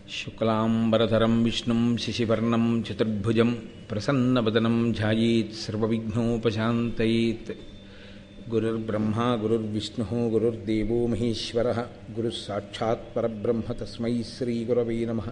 శుక్లాంబరధరం విష్ణుం శశివర్ణం చతుర్భుజం ప్రసన్నవదనం ధ్యాయేత్ సర్వవిఘ్నోపశాంతయేత్ గురుర్బ్రహ్మా గురుర్విష్ణుः గురుర్దేవో మహేశ్వరः గురుः సాక్షాత్ పరబ్రహ్మ తస్మై శ్రీగురవే నమः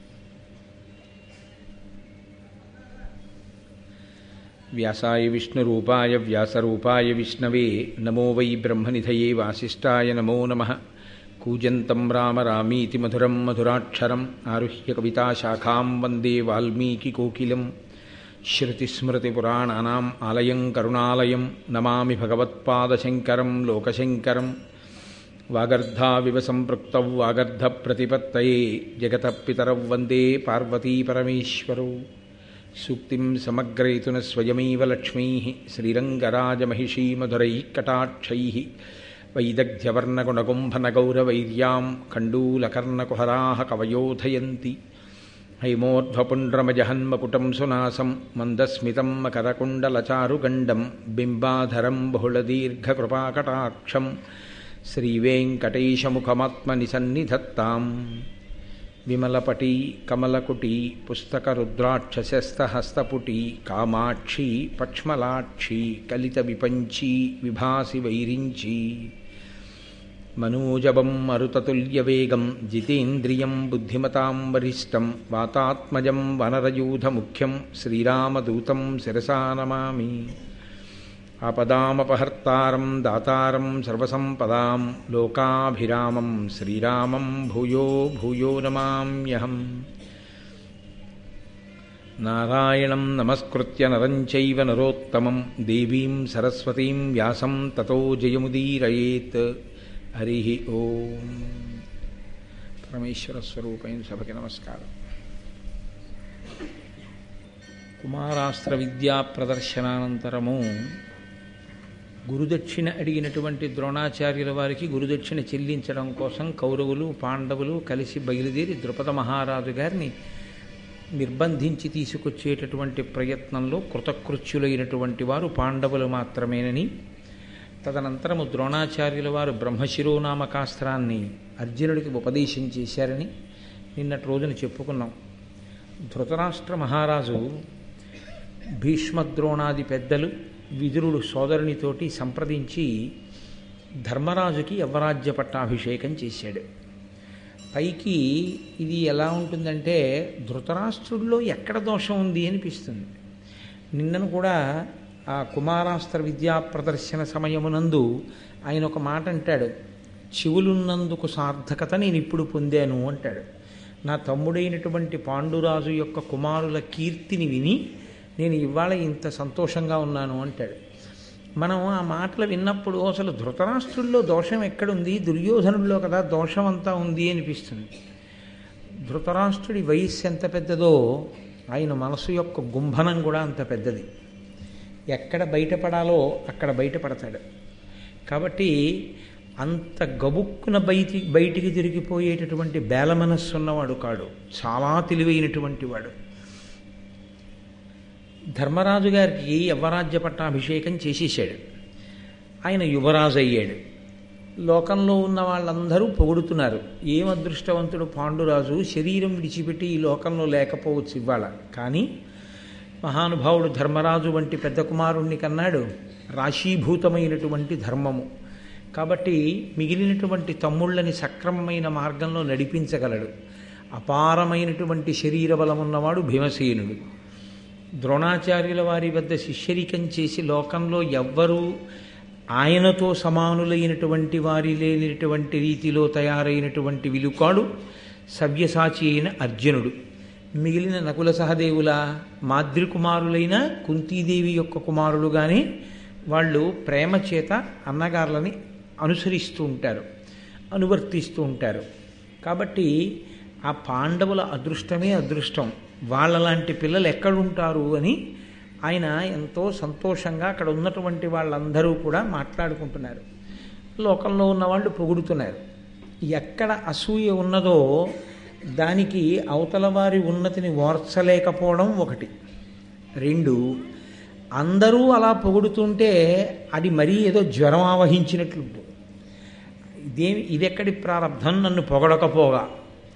వ్యాసాయ విష్ణురూపాయ వ్యాసరూపాయ విష్ణవే నమో వై బ్రహ్మనిధయే వాసిష్ఠాయ నమో నమః కూజంతం రామ రామీతి మధురం మధురాక్షరం ఆరుహ్య కవితాశాఖాం వందే వాల్మీకికోకిలం శృతిస్మృతిపురాణానాం ఆలయం కరుణాలయం నమామి భగవత్పాదశంకరం లోకశంకరం వాగర్ధావివ సంపృక్తౌ వాగర్ధప్రతిపత్తయే జగతః పితరౌ వందే పార్వతీపరమేశ్వరౌ సూక్తిం సమగ్రయతున స్వయమేవ లక్ష్మీ శ్రీరంగరాజమహిషీమధురైः కటాక్షైः వైదగ్ధ్యవర్ణగుణగుంభనగౌరవైర్యాం కण्डूलकर्णकुहराः कवयोधयन्ति हैमोर्ध्वपुण्ड्रमजहन्मकुटं सुनासं मन्दस्मितं मकरकुण्डलचारुगण्डं बिम्बाधरं बहुलदीर्घकृपाकटाक्षं श्रीवेङ्कटेशमुखमात्मनिसन्निधत्ताम् విమలపటి కమలకుటి పుస్తకరుద్రాక్షసస్తహస్తపుటి కామాక్షి పక్ష్మలాక్షి కలిత విపంచి విభాసి వైరించి మనోజవం మరుతతుల్యవేగం జితేంద్రియం బుద్ధిమతాం వరిష్టం వాతాత్మజం వనరయూధముఖ్యం శ్రీరామదూతం శిరసా నమామి ఆపదామపహర్తారం దాతారం సర్వసంపదాం లోకాభిరామం శ్రీరామం భూయో భూయో నమామ్యహం నారాయణం నమస్కృత్య నరం చైవ నరోత్తమం దేవీం సరస్వతీం వ్యాసం తతో జయముదీరయేత్ హరి ఓం పరమేశ్వర స్వరూపైన సభకి నమస్కారం కుమారాస్త్ర విద్యా ప్రదర్శనానంతరము గురుదక్షిణ అడిగినటువంటి ద్రోణాచార్యుల వారికి గురుదక్షిణ చెల్లించడం కోసం కౌరవులు పాండవులు కలిసి బయలుదేరి ద్రుపద మహారాజు గారిని నిర్బంధించి తీసుకొచ్చేటటువంటి ప్రయత్నంలో కృతకృత్యులైనటువంటి వారు పాండవులు మాత్రమేనని తదనంతరము ద్రోణాచార్యుల వారు బ్రహ్మశిరోనామకాస్త్రాన్ని అర్జునుడికి ఉపదేశం చేశారని నిన్నటి రోజున చెప్పుకున్నాం ధృతరాష్ట్ర మహారాజు భీష్మద్రోణాది పెద్దలు విదురుడు సోదరునితోటి సంప్రదించి ధర్మరాజుకి యవరాజ్య పట్టాభిషేకం చేశాడు పైకి ఇది ఎలా ఉంటుందంటే ధృతరాష్ట్రుల్లో ఎక్కడ దోషం ఉంది అనిపిస్తుంది నిన్నను కూడా ఆ కుమారాస్త్ర విద్యా ప్రదర్శన సమయమునందు ఆయన ఒక మాట అంటాడు చెవులున్నందుకు సార్థకత నేను ఇప్పుడు పొందాను అంటాడు నా తమ్ముడైనటువంటి పాండురాజు యొక్క కుమారుల కీర్తిని విని నేను ఇవాళ ఇంత సంతోషంగా ఉన్నాను అంటాడు మనం ఆ మాటలు విన్నప్పుడు అసలు ధృతరాష్ట్రుల్లో దోషం ఎక్కడుంది దుర్యోధనుల్లో కదా దోషం అంతా ఉంది అనిపిస్తుంది ధృతరాష్ట్రుడి వయస్సు ఎంత పెద్దదో ఆయన మనసు యొక్క గుంభనం కూడా అంత పెద్దది ఎక్కడ బయటపడాలో అక్కడ బయటపడతాడు కాబట్టి అంత గబుక్కున బయటి బయటికి తిరిగిపోయేటటువంటి బేల మనస్సు ఉన్నవాడు కాడు చాలా తెలివైనటువంటి వాడు ధర్మరాజు గారికి యవరాజ్య పట్టాభిషేకం చేసేసాడు ఆయన యువరాజు అయ్యాడు లోకంలో ఉన్న వాళ్ళందరూ పొగుడుతున్నారు ఏం అదృష్టవంతుడు పాండురాజు శరీరం విడిచిపెట్టి ఈ లోకంలో లేకపోవచ్చు ఇవాళ కానీ మహానుభావుడు ధర్మరాజు వంటి పెద్ద కుమారుణ్ణి కన్నాడు రాశీభూతమైనటువంటి ధర్మము కాబట్టి మిగిలినటువంటి తమ్ముళ్ళని సక్రమమైన మార్గంలో నడిపించగలడు అపారమైనటువంటి శరీర బలం ఉన్నవాడు భీమసేనుడు ద్రోణాచార్యుల వారి వద్ద శిష్యరికం చేసి లోకంలో ఎవ్వరూ ఆయనతో సమానులైనటువంటి వారి లేనిటువంటి రీతిలో తయారైనటువంటి విలుకాడు సవ్యసాచి అయిన అర్జునుడు మిగిలిన నకుల సహదేవుల మాద్రికుమారులైన కుంతీదేవి యొక్క కుమారులుగానే వాళ్ళు ప్రేమ చేత అన్నగారులని అనుసరిస్తూ ఉంటారు అనువర్తిస్తూ ఉంటారు కాబట్టి ఆ పాండవుల అదృష్టమే అదృష్టం వాళ్ళలాంటి పిల్లలు ఎక్కడుంటారు అని ఆయన ఎంతో సంతోషంగా అక్కడ ఉన్నటువంటి వాళ్ళందరూ కూడా మాట్లాడుకుంటున్నారు లోకంలో ఉన్న వాళ్ళు పొగుడుతున్నారు ఎక్కడ అసూయ ఉన్నదో దానికి అవతల వారి ఉన్నతిని ఓర్చలేకపోవడం ఒకటి రెండు అందరూ అలా పొగుడుతుంటే అది మరీ ఏదో జ్వరం ఆవహించినట్లు ఉంటుంది ఇదేమి ఇదెక్కడి ప్రారంధం నన్ను పొగడకపోగా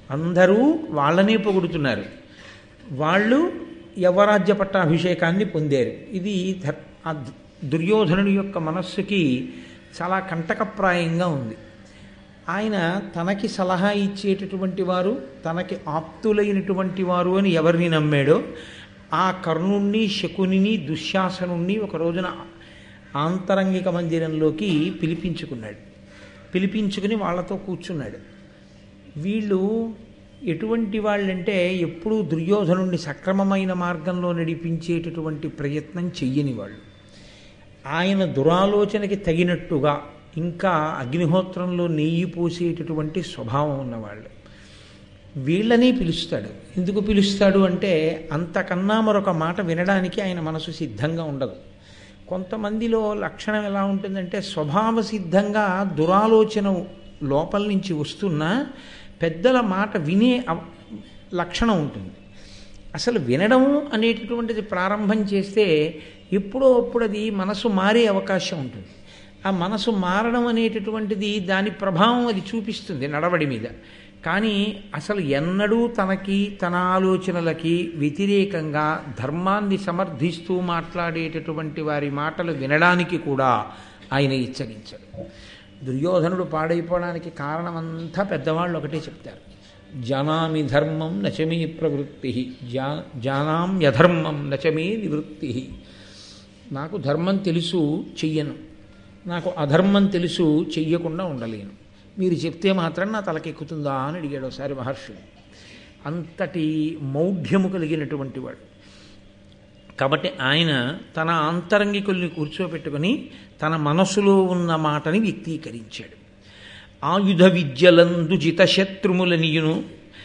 అందరూ వాళ్ళనే పొగుడుతున్నారు వాళ్ళు యవరాజ్య పట్టాభిషేకాన్ని పొందారు ఇది ధర్- ఆ దుర్యోధనుడి యొక్క మనస్సుకి చాలా కంటకప్రాయంగా ఉంది ఆయన తనకి సలహా ఇచ్చేటటువంటి వారు తనకి ఆప్తులైనటువంటి వారు అని ఎవరిని నమ్మాడో ఆ కర్ణుణ్ణి శకునిని దుశ్శాసనుణ్ణి ఒక రోజున ఆంతరంగిక మందిరంలోకి పిలిపించుకున్నాడు పిలిపించుకుని వాళ్ళతో కూర్చున్నాడు వీళ్ళు ఎటువంటి వాళ్ళంటే ఎప్పుడూ దుర్యోధనుణ్ణి సక్రమమైన మార్గంలో నడిపించేటటువంటి ప్రయత్నం చెయ్యని వాళ్ళు ఆయన దురాలోచనకి తగినట్టుగా ఇంకా అగ్నిహోత్రంలో నెయ్యి పోసేటటువంటి స్వభావం ఉన్నవాళ్ళు వీళ్ళని పిలుస్తాడు ఎందుకు పిలుస్తాడు అంటే అంతకన్నా మరొక మాట వినడానికి ఆయన మనసు సిద్ధంగా ఉండదు కొంతమందిలో లక్షణం ఎలా ఉంటుందంటే స్వభావ సిద్ధంగా దురాలోచన లోపల నుంచి వస్తున్నా పెద్దల మాట వినే అవ- లక్షణం ఉంటుంది అసలు వినడం అనేటటువంటిది ప్రారంభం చేస్తే ఎప్పుడో అప్పుడు అది మనసు మారే అవకాశం ఉంటుంది ఆ మనసు మారడం అనేటటువంటిది దాని ప్రభావం అది చూపిస్తుంది నడవడి మీద కానీ అసలు ఎన్నడూ తనకి తన ఆలోచనలకి వ్యతిరేకంగా ధర్మాన్ని సమర్థిస్తూ మాట్లాడేటటువంటి వారి మాటలు వినడానికి కూడా ఆయన ఇచ్చగించాడు దుర్యోధనుడు పాడైపోవడానికి కారణమంతా పెద్దవాళ్ళు ఒకటే చెప్తారు జానామి ధర్మం నచమే ప్రవృత్తి జా జానామ్యధర్మం నచమే నివృత్తి నాకు ధర్మం తెలుసు చెయ్యను నాకు అధర్మం తెలుసు చెయ్యకుండా ఉండలేను మీరు చెప్తే మాత్రం నా తలకెక్కుతుందా అని అడిగాడు ఒకసారి మహర్షుడు అంతటి మౌఢ్యము కలిగినటువంటి వాడు కాబట్టి ఆయన తన ఆంతరంగికుల్ని కూర్చోబెట్టుకుని తన మనసులో ఉన్న మాటని వ్యక్తీకరించాడు ఆయుధ విద్యలందు జితశత్రుములనియును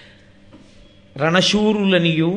రణశూరులనియు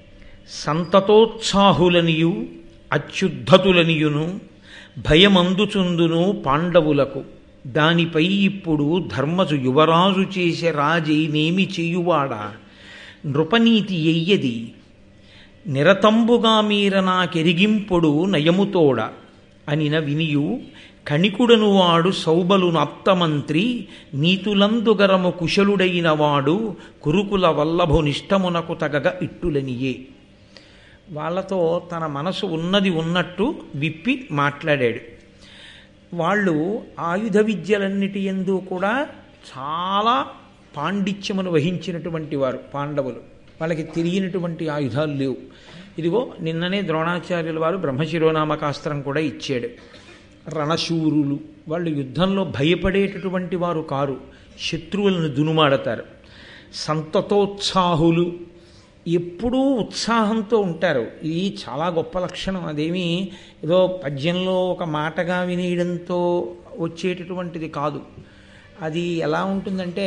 సంతతోత్సాహులనియు అత్యుద్ధతులనియును భయమందుచుందును పాండవులకు దానిపై ఇప్పుడు ధర్మజు యువరాజు చేసే రాజైనేమి చేయువాడా నృపనీతి ఎయ్యది నిరతంబుగా మీర నాకెరిగింపుడు నయముతోడ అనిన వినియు కణికుడను వాడు సౌబలు నాప్తమంత్రి నీతులందుగరము కుశలుడైన వాడు కురుకుల వల్లభు నిష్టమునకు తగగ ఇట్టులనియే వాళ్ళతో తన మనసు ఉన్నది ఉన్నట్టు విప్పి మాట్లాడాడు వాళ్ళు ఆయుధ విద్యలన్నిటి ఎందు కూడా చాలా పాండిత్యమును వహించినటువంటి వారు పాండవులు వాళ్ళకి తెలియనటువంటి ఆయుధాలు లేవు ఇదిగో నిన్ననే ద్రోణాచార్యుల వారు బ్రహ్మశిరోనామకాస్త్రం కూడా ఇచ్చాడు రణశూరులు వాళ్ళు యుద్ధంలో భయపడేటటువంటి వారు కారు శత్రువులను దునుమాడతారు సంతతోత్సాహులు ఎప్పుడూ ఉత్సాహంతో ఉంటారు ఇది చాలా గొప్ప లక్షణం అదేమీ ఏదో పద్యంలో ఒక మాటగా వినేయడంతో వచ్చేటటువంటిది కాదు అది ఎలా ఉంటుందంటే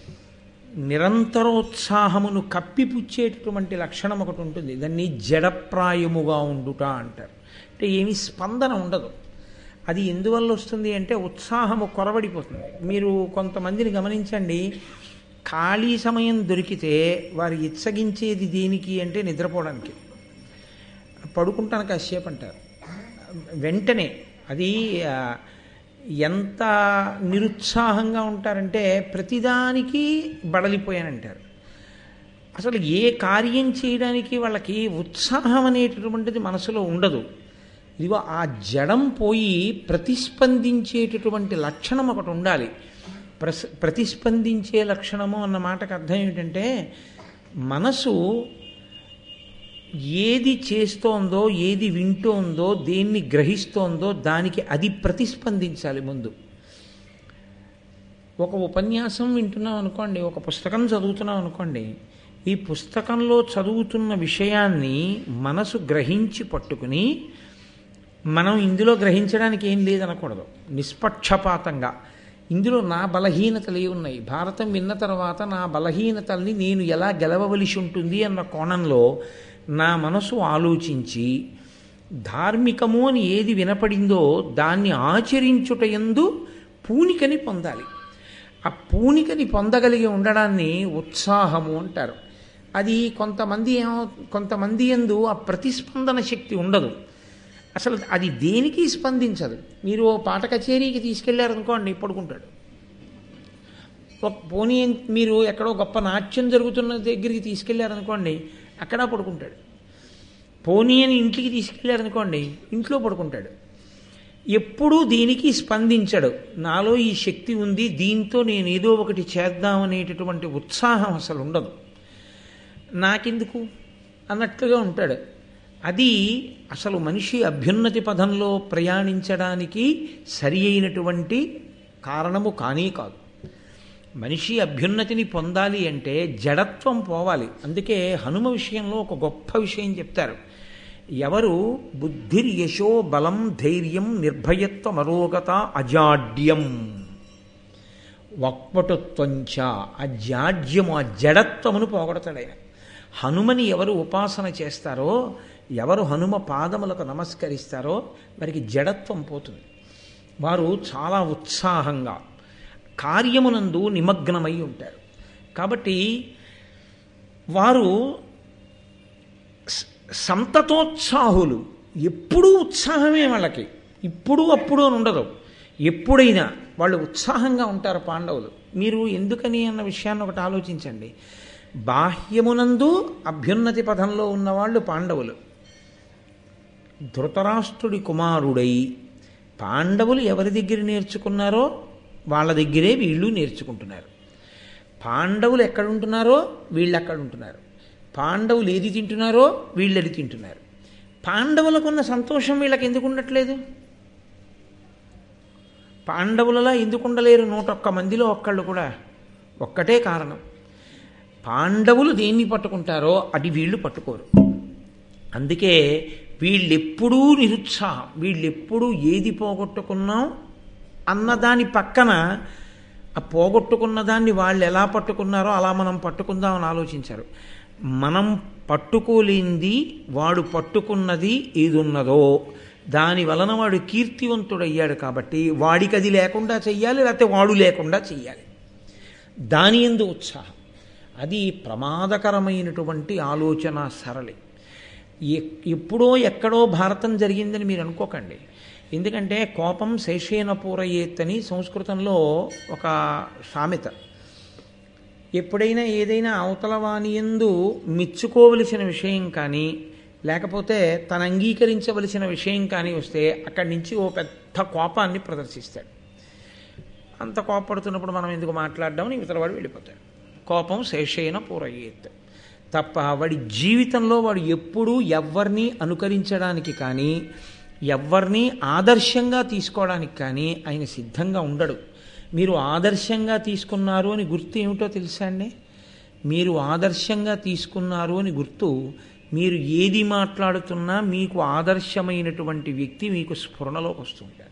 నిరంతరోత్సాహమును కప్పిపుచ్చేటటువంటి లక్షణం ఒకటి ఉంటుంది దాన్ని జడప్రాయముగా ఉండుట అంటారు అంటే ఏమీ స్పందన ఉండదు అది ఎందువల్ల వస్తుంది అంటే ఉత్సాహము కొరవడిపోతుంది మీరు కొంతమందిని గమనించండి ఖాళీ సమయం దొరికితే వారు ఇచ్చగించేది దేనికి అంటే నిద్రపోవడానికి పడుకుంటాను కాసేపు అంటారు వెంటనే అది ఆ, ఎంత నిరుత్సాహంగా ఉంటారంటే ప్రతిదానికి బడలిపోయానంటారు అసలు ఏ కార్యం చేయడానికి వాళ్ళకి ఉత్సాహం అనేటటువంటిది మనసులో ఉండదు ఇదిగో ఆ జడం పోయి ప్రతిస్పందించేటటువంటి లక్షణం ఒకటి ఉండాలి ప్రస్ ప్రతిస్పందించే లక్షణము అన్న మాటకు అర్థం ఏమిటంటే మనసు ఏది చేస్తోందో ఏది వింటోందో దేన్ని గ్రహిస్తోందో దానికి అది ప్రతిస్పందించాలి ముందు ఒక ఉపన్యాసం వింటున్నాం అనుకోండి ఒక పుస్తకం చదువుతున్నాం అనుకోండి ఈ పుస్తకంలో చదువుతున్న విషయాన్ని మనసు గ్రహించి పట్టుకుని మనం ఇందులో గ్రహించడానికి ఏం లేదనకూడదు నిష్పక్షపాతంగా ఇందులో నా బలహీనతలు ఏ ఉన్నాయి భారతం విన్న తర్వాత నా బలహీనతల్ని నేను ఎలా గెలవవలసి ఉంటుంది అన్న కోణంలో నా మనసు ఆలోచించి ధార్మికము అని ఏది వినపడిందో దాన్ని ఆచరించుట ఎందు పూనికని పొందాలి ఆ పూనికని పొందగలిగి ఉండడాన్ని ఉత్సాహము అంటారు అది కొంతమంది ఏమో కొంతమంది ఎందు ఆ ప్రతిస్పందన శక్తి ఉండదు అసలు అది దేనికి స్పందించదు మీరు ఓ పాట కచేరీకి తీసుకెళ్లారనుకోండి పడుకుంటాడు ఒక పోనీ మీరు ఎక్కడో గొప్ప నాట్యం జరుగుతున్న దగ్గరికి తీసుకెళ్ళారనుకోండి అక్కడ పడుకుంటాడు పోనీ అని ఇంటికి తీసుకెళ్ళారనుకోండి ఇంట్లో పడుకుంటాడు ఎప్పుడూ దీనికి స్పందించడు నాలో ఈ శక్తి ఉంది దీంతో నేను ఏదో ఒకటి చేద్దామనేటటువంటి ఉత్సాహం అసలు ఉండదు నాకెందుకు అన్నట్లుగా ఉంటాడు అది అసలు మనిషి అభ్యున్నతి పదంలో ప్రయాణించడానికి సరి అయినటువంటి కారణము కానీ కాదు మనిషి అభ్యున్నతిని పొందాలి అంటే జడత్వం పోవాలి అందుకే హనుమ విషయంలో ఒక గొప్ప విషయం చెప్తారు ఎవరు బుద్ధిర్ యశో బలం ధైర్యం నిర్భయత్వం అరోగత అజాడ్యం వక్పటుత్వంచ ఆ జాడ్యము ఆ జడత్వమును పోగొడతాడు ఆయన హనుమని ఎవరు ఉపాసన చేస్తారో ఎవరు హనుమ పాదములకు నమస్కరిస్తారో వారికి జడత్వం పోతుంది వారు చాలా ఉత్సాహంగా కార్యమునందు నిమగ్నమై ఉంటారు కాబట్టి వారు స- సంతతోత్సాహులు ఎప్పుడూ ఉత్సాహమే వాళ్ళకి ఇప్పుడు అప్పుడు అని ఉండదు ఎప్పుడైనా వాళ్ళు ఉత్సాహంగా ఉంటారు పాండవులు మీరు ఎందుకని అన్న విషయాన్ని ఒకటి ఆలోచించండి బాహ్యమునందు అభ్యున్నతి పథంలో ఉన్నవాళ్ళు పాండవులు ధృతరాష్ట్రుడి కుమారుడై పాండవులు ఎవరి దగ్గర నేర్చుకున్నారో వాళ్ళ దగ్గరే వీళ్ళు నేర్చుకుంటున్నారు పాండవులు ఎక్కడ ఉంటున్నారో వీళ్ళు అక్కడ ఉంటున్నారు పాండవులు ఏది తింటున్నారో వీళ్ళు అది తింటున్నారు పాండవులకున్న సంతోషం వీళ్ళకి ఎందుకు ఉండట్లేదు పాండవులలా ఎందుకు ఉండలేరు నూటొక్క మందిలో ఒక్కళ్ళు కూడా ఒక్కటే కారణం పాండవులు దేన్ని పట్టుకుంటారో అది వీళ్ళు పట్టుకోరు అందుకే వీళ్ళెప్పుడూ నిరుత్సాహం వీళ్ళెప్పుడూ ఏది పోగొట్టుకున్నాం అన్నదాని పక్కన ఆ పోగొట్టుకున్న దాన్ని వాళ్ళు ఎలా పట్టుకున్నారో అలా మనం పట్టుకుందామని ఆలోచించారు మనం పట్టుకోలేంది వాడు పట్టుకున్నది ఏది ఉన్నదో దాని వలన వాడు కీర్తివంతుడయ్యాడు కాబట్టి వాడికి అది లేకుండా చెయ్యాలి లేకపోతే వాడు లేకుండా చెయ్యాలి దాని ఎందు ఉత్సాహం అది ప్రమాదకరమైనటువంటి ఆలోచన సరళి ఎ- ఎప్పుడో ఎక్కడో భారతం జరిగిందని మీరు అనుకోకండి ఎందుకంటే కోపం శేషేన పూరయేత్ అని సంస్కృతంలో ఒక సామెత ఎప్పుడైనా ఏదైనా అవతల వాని యందు మెచ్చుకోవలసిన విషయం కానీ లేకపోతే తను అంగీకరించవలసిన విషయం కానీ వస్తే అక్కడి నుంచి ఓ పెద్ద కోపాన్ని ప్రదర్శిస్తాడు అంత కోపడుతున్నప్పుడు మనం ఎందుకు మాట్లాడడం ఇవతల వాడు వెళ్ళిపోతాడు కోపం శేషైన పూరయ్యేత్ తప్ప వాడి జీవితంలో వాడు ఎప్పుడూ ఎవరిని అనుకరించడానికి కానీ ఎవరిని ఆదర్శంగా తీసుకోవడానికి కానీ ఆయన సిద్ధంగా ఉండడు మీరు ఆదర్శంగా తీసుకున్నారు అని గుర్తు ఏమిటో తెలుసా అండి మీరు ఆదర్శంగా తీసుకున్నారు అని గుర్తు మీరు ఏది మాట్లాడుతున్నా మీకు ఆదర్శమైనటువంటి వ్యక్తి మీకు స్ఫురణలోకి వస్తుంటాడు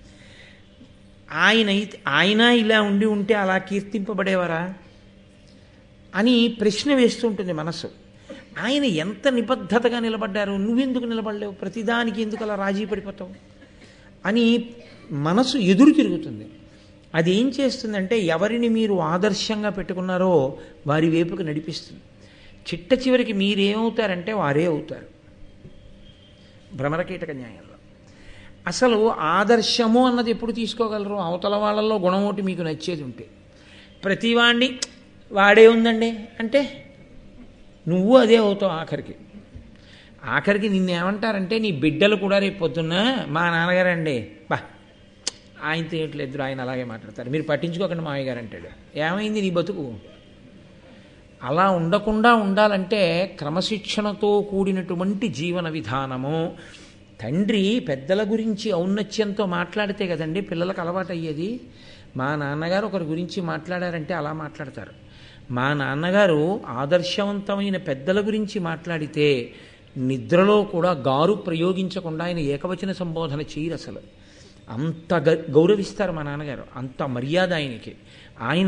ఆయన అయితే- ఆయన ఇలా ఉండి ఉంటే అలా కీర్తింపబడేవారా అని ప్రశ్న వేస్తుంటుంది మనస్సు ఆయన ఎంత నిబద్ధతగా నిలబడ్డారు నువ్వెందుకు నిలబడలేవు ప్రతిదానికి ఎందుకు అలా రాజీ పడిపోతావు అని మనసు ఎదురు తిరుగుతుంది అది ఏం చేస్తుందంటే ఎవరిని మీరు ఆదర్శంగా పెట్టుకున్నారో వారి వైపుకు నడిపిస్తుంది చిట్ట చివరికి మీరేమవుతారంటే వారే అవుతారు భ్రమరకీటక న్యాయంలో అసలు ఆదర్శము అన్నది ఎప్పుడు తీసుకోగలరు అవతల వాళ్ళల్లో గుణం ఒకటి మీకు నచ్చేది ఉంటే ప్రతివాణ్ణి వాడే ఉందండి అంటే నువ్వు అదే అవుతావు ఆఖరికి ఆఖరికి నిన్నేమంటారంటే నీ బిడ్డలు కూడా రేపు పొద్దున్న మా నాన్నగారండి బా ఆయనతో ఏట్లేదు ఆయన అలాగే మాట్లాడతారు మీరు పట్టించుకోకండి మామయ్య గారు అంటాడు ఏమైంది నీ బతుకు అలా ఉండకుండా ఉండాలంటే క్రమశిక్షణతో కూడినటువంటి జీవన విధానము తండ్రి పెద్దల గురించి ఔన్నత్యంతో మాట్లాడితే కదండి పిల్లలకు అలవాటు అయ్యేది మా నాన్నగారు ఒకరి గురించి మాట్లాడారంటే అలా మాట్లాడతారు మా నాన్నగారు ఆదర్శవంతమైన పెద్దల గురించి మాట్లాడితే నిద్రలో కూడా గారు ప్రయోగించకుండా ఆయన ఏకవచన సంబోధన చేయరు అసలు అంత గ గౌరవిస్తారు మా నాన్నగారు అంత మర్యాద ఆయనకి ఆయన